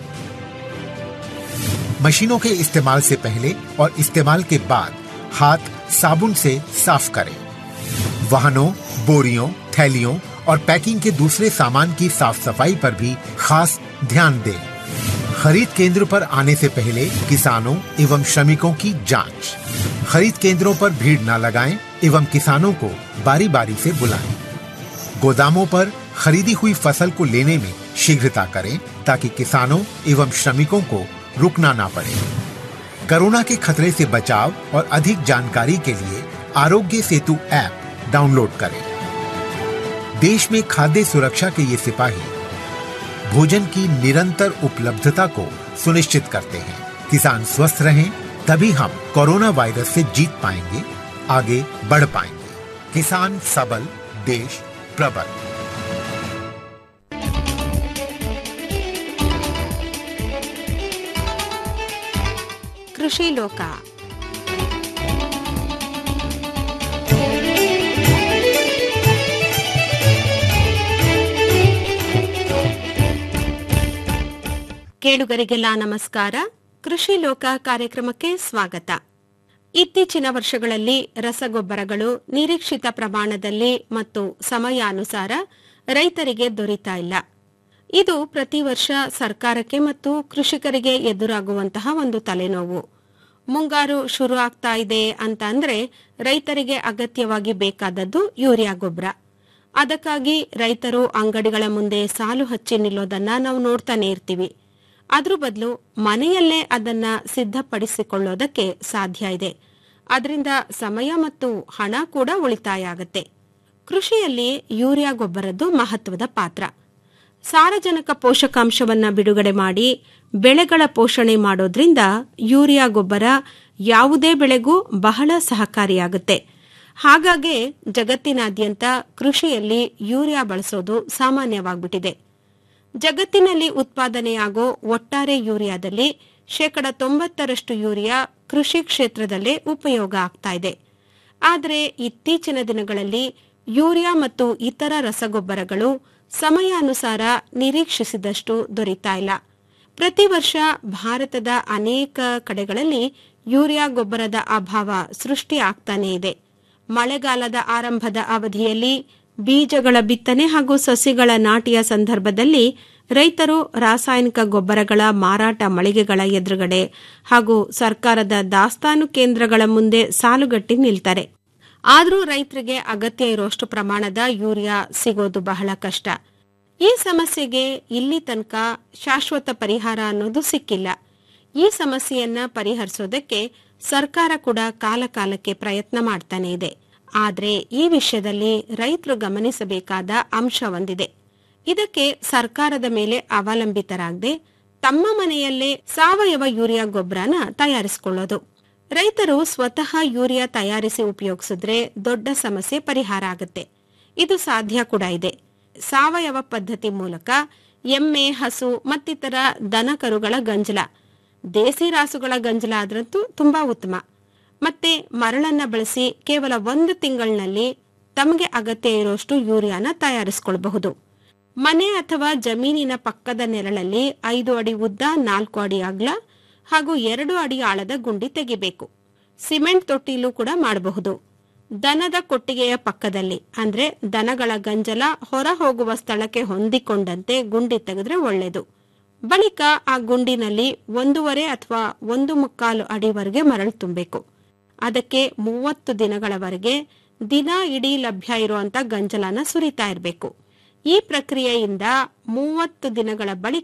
मशीनों के इस्तेमाल से पहले और इस्तेमाल के बाद हाथ साबुन से साफ करें वाहनों बोरियों थैलियों और पैकिंग के दूसरे सामान की साफ सफाई पर भी खास ध्यान दें खरीद केंद्र पर आने से पहले किसानों एवं श्रमिकों की जांच खरीद केंद्रों पर भीड़ न लगाएं एवं किसानों को बारी बारी से बुलाएं गोदामों पर खरीदी हुई फसल को लेने में शीघ्रता करें ताकि किसानों एवं श्रमिकों को रुकना ना पड़े कोरोना के खतरे से बचाव और अधिक जानकारी के लिए आरोग्य सेतु ऐप डाउनलोड करें देश में खाद्य सुरक्षा के ये सिपाही भोजन की निरंतर उपलब्धता को सुनिश्चित करते हैं किसान स्वस्थ रहें तभी हम कोरोना वायरस से जीत पाएंगे आगे बढ़ पाएंगे किसान सबल देश प्रबल ಕೃಷಿ ಲೋಕ ಕೇಳುಗರಿಗೆಲ್ಲ ನಮಸ್ಕಾರ ಕೃಷಿ ಲೋಕ ಕಾರ್ಯಕ್ರಮಕ್ಕೆ ಸ್ವಾಗತ ಇತ್ತೀಚಿನ ವರ್ಷಗಳಲ್ಲಿ ರಸಗೊಬ್ಬರಗಳು ನಿರೀಕ್ಷಿತ ಪ್ರಮಾಣದಲ್ಲಿ ಮತ್ತು ಸಮಯಾನುಸಾರ ರೈತರಿಗೆ ದೊರೀತಾ ಇಲ್ಲ ಇದು ಪ್ರತಿ ವರ್ಷ ಸರ್ಕಾರಕ್ಕೆ ಮತ್ತು ಕೃಷಿಕರಿಗೆ ಎದುರಾಗುವಂತಹ ಒಂದು ತಲೆನೋವು ಮುಂಗಾರು ಶುರು ಆಗ್ತಾ ಇದೆ ಅಂತ ಅಂದ್ರೆ ರೈತರಿಗೆ ಅಗತ್ಯವಾಗಿ ಬೇಕಾದದ್ದು ಯೂರಿಯಾ ಗೊಬ್ಬರ ಅದಕ್ಕಾಗಿ ರೈತರು ಅಂಗಡಿಗಳ ಮುಂದೆ ಸಾಲು ಹಚ್ಚಿ ನಿಲ್ಲೋದನ್ನ ನಾವು ನೋಡ್ತಾನೆ ಇರ್ತೀವಿ ಅದ್ರ ಬದಲು ಮನೆಯಲ್ಲೇ ಅದನ್ನ ಸಿದ್ಧಪಡಿಸಿಕೊಳ್ಳೋದಕ್ಕೆ ಸಾಧ್ಯ ಇದೆ ಅದರಿಂದ ಸಮಯ ಮತ್ತು ಹಣ ಕೂಡ ಉಳಿತಾಯ ಆಗತ್ತೆ ಕೃಷಿಯಲ್ಲಿ ಯೂರಿಯಾ ಗೊಬ್ಬರದ್ದು ಮಹತ್ವದ ಪಾತ್ರ ಸಾರಜನಕ ಪೋಷಕಾಂಶವನ್ನ ಬಿಡುಗಡೆ ಮಾಡಿ ಬೆಳೆಗಳ ಪೋಷಣೆ ಮಾಡೋದ್ರಿಂದ ಯೂರಿಯಾ ಗೊಬ್ಬರ ಯಾವುದೇ ಬೆಳೆಗೂ ಬಹಳ ಸಹಕಾರಿಯಾಗುತ್ತೆ ಹಾಗಾಗಿ ಜಗತ್ತಿನಾದ್ಯಂತ ಕೃಷಿಯಲ್ಲಿ ಯೂರಿಯಾ ಬಳಸೋದು ಸಾಮಾನ್ಯವಾಗ್ಬಿಟ್ಟಿದೆ ಜಗತ್ತಿನಲ್ಲಿ ಉತ್ಪಾದನೆಯಾಗೋ ಒಟ್ಟಾರೆ ಯೂರಿಯಾದಲ್ಲಿ ಶೇಕಡ ತೊಂಬತ್ತರಷ್ಟು ಯೂರಿಯಾ ಕೃಷಿ ಕ್ಷೇತ್ರದಲ್ಲೇ ಉಪಯೋಗ ಆಗ್ತಾ ಇದೆ ಆದರೆ ಇತ್ತೀಚಿನ ದಿನಗಳಲ್ಲಿ ಯೂರಿಯಾ ಮತ್ತು ಇತರ ರಸಗೊಬ್ಬರಗಳು ಸಮಯಾನುಸಾರ ನಿರೀಕ್ಷಿಸಿದಷ್ಟು ದೊರೀತಾ ಇಲ್ಲ ಪ್ರತಿ ವರ್ಷ ಭಾರತದ ಅನೇಕ ಕಡೆಗಳಲ್ಲಿ ಯೂರಿಯಾ ಗೊಬ್ಬರದ ಅಭಾವ ಸೃಷ್ಟಿ ಆಗ್ತಾನೇ ಇದೆ ಮಳೆಗಾಲದ ಆರಂಭದ ಅವಧಿಯಲ್ಲಿ ಬೀಜಗಳ ಬಿತ್ತನೆ ಹಾಗೂ ಸಸಿಗಳ ನಾಟಿಯ ಸಂದರ್ಭದಲ್ಲಿ ರೈತರು ರಾಸಾಯನಿಕ ಗೊಬ್ಬರಗಳ ಮಾರಾಟ ಮಳಿಗೆಗಳ ಎದುರುಗಡೆ ಹಾಗೂ ಸರ್ಕಾರದ ದಾಸ್ತಾನು ಕೇಂದ್ರಗಳ ಮುಂದೆ ಸಾಲುಗಟ್ಟಿ ನಿಲ್ತಾರೆ ಆದರೂ ರೈತರಿಗೆ ಅಗತ್ಯ ಇರುವಷ್ಟು ಪ್ರಮಾಣದ ಯೂರಿಯಾ ಸಿಗೋದು ಬಹಳ ಕಷ್ಟ ಈ ಸಮಸ್ಯೆಗೆ ಇಲ್ಲಿ ತನಕ ಶಾಶ್ವತ ಪರಿಹಾರ ಅನ್ನೋದು ಸಿಕ್ಕಿಲ್ಲ ಈ ಸಮಸ್ಯೆಯನ್ನ ಪರಿಹರಿಸೋದಕ್ಕೆ ಸರ್ಕಾರ ಕೂಡ ಕಾಲಕಾಲಕ್ಕೆ ಪ್ರಯತ್ನ ಮಾಡ್ತಾನೆ ಇದೆ ಆದ್ರೆ ಈ ವಿಷಯದಲ್ಲಿ ರೈತರು ಗಮನಿಸಬೇಕಾದ ಅಂಶ ಒಂದಿದೆ ಇದಕ್ಕೆ ಸರ್ಕಾರದ ಮೇಲೆ ಅವಲಂಬಿತರಾಗದೆ ತಮ್ಮ ಮನೆಯಲ್ಲೇ ಸಾವಯವ ಯೂರಿಯಾ ಗೊಬ್ಬರನ ತಯಾರಿಸಿಕೊಳ್ಳೋದು ರೈತರು ಸ್ವತಃ ಯೂರಿಯಾ ತಯಾರಿಸಿ ಉಪಯೋಗಿಸಿದ್ರೆ ದೊಡ್ಡ ಸಮಸ್ಯೆ ಪರಿಹಾರ ಆಗುತ್ತೆ ಇದು ಸಾಧ್ಯ ಕೂಡ ಇದೆ ಸಾವಯವ ಪದ್ಧತಿ ಮೂಲಕ ಎಮ್ಮೆ ಹಸು ಮತ್ತಿತರ ದನ ಕರುಗಳ ಗಂಜಲ ದೇಸಿ ರಾಸುಗಳ ಗಂಜಲ ಆದ್ರಂತೂ ತುಂಬಾ ಉತ್ತಮ ಮತ್ತೆ ಮರಳನ್ನ ಬಳಸಿ ಕೇವಲ ಒಂದು ತಿಂಗಳಿನಲ್ಲಿ ತಮಗೆ ಅಗತ್ಯ ಇರುವಷ್ಟು ಯೂರಿಯಾನ ತಯಾರಿಸಿಕೊಳ್ಳಬಹುದು ಮನೆ ಅಥವಾ ಜಮೀನಿನ ಪಕ್ಕದ ನೆರಳಲ್ಲಿ ಐದು ಅಡಿ ಉದ್ದ ನಾಲ್ಕು ಅಡಿ ಅಗಲ ಹಾಗೂ ಎರಡು ಅಡಿ ಆಳದ ಗುಂಡಿ ತೆಗಿಬೇಕು ಸಿಮೆಂಟ್ ತೊಟ್ಟಿಲು ಕೂಡ ಮಾಡಬಹುದು ದನದ ಕೊಟ್ಟಿಗೆಯ ಪಕ್ಕದಲ್ಲಿ ಅಂದ್ರೆ ದನಗಳ ಗಂಜಲ ಹೊರ ಹೋಗುವ ಸ್ಥಳಕ್ಕೆ ಹೊಂದಿಕೊಂಡಂತೆ ಗುಂಡಿ ತೆಗೆದ್ರೆ ಒಳ್ಳೆಯದು ಬಳಿಕ ಆ ಗುಂಡಿನಲ್ಲಿ ಒಂದೂವರೆ ಅಥವಾ ಒಂದು ಮುಕ್ಕಾಲು ಅಡಿವರೆಗೆ ಮರಳು ತುಂಬಬೇಕು ಅದಕ್ಕೆ ಮೂವತ್ತು ದಿನಗಳವರೆಗೆ ದಿನ ಇಡೀ ಲಭ್ಯ ಇರುವಂತ ಗಂಜಲನ ಸುರಿತಾ ಇರಬೇಕು ಈ ಪ್ರಕ್ರಿಯೆಯಿಂದ ಮೂವತ್ತು ದಿನಗಳ ಬಳಿಕ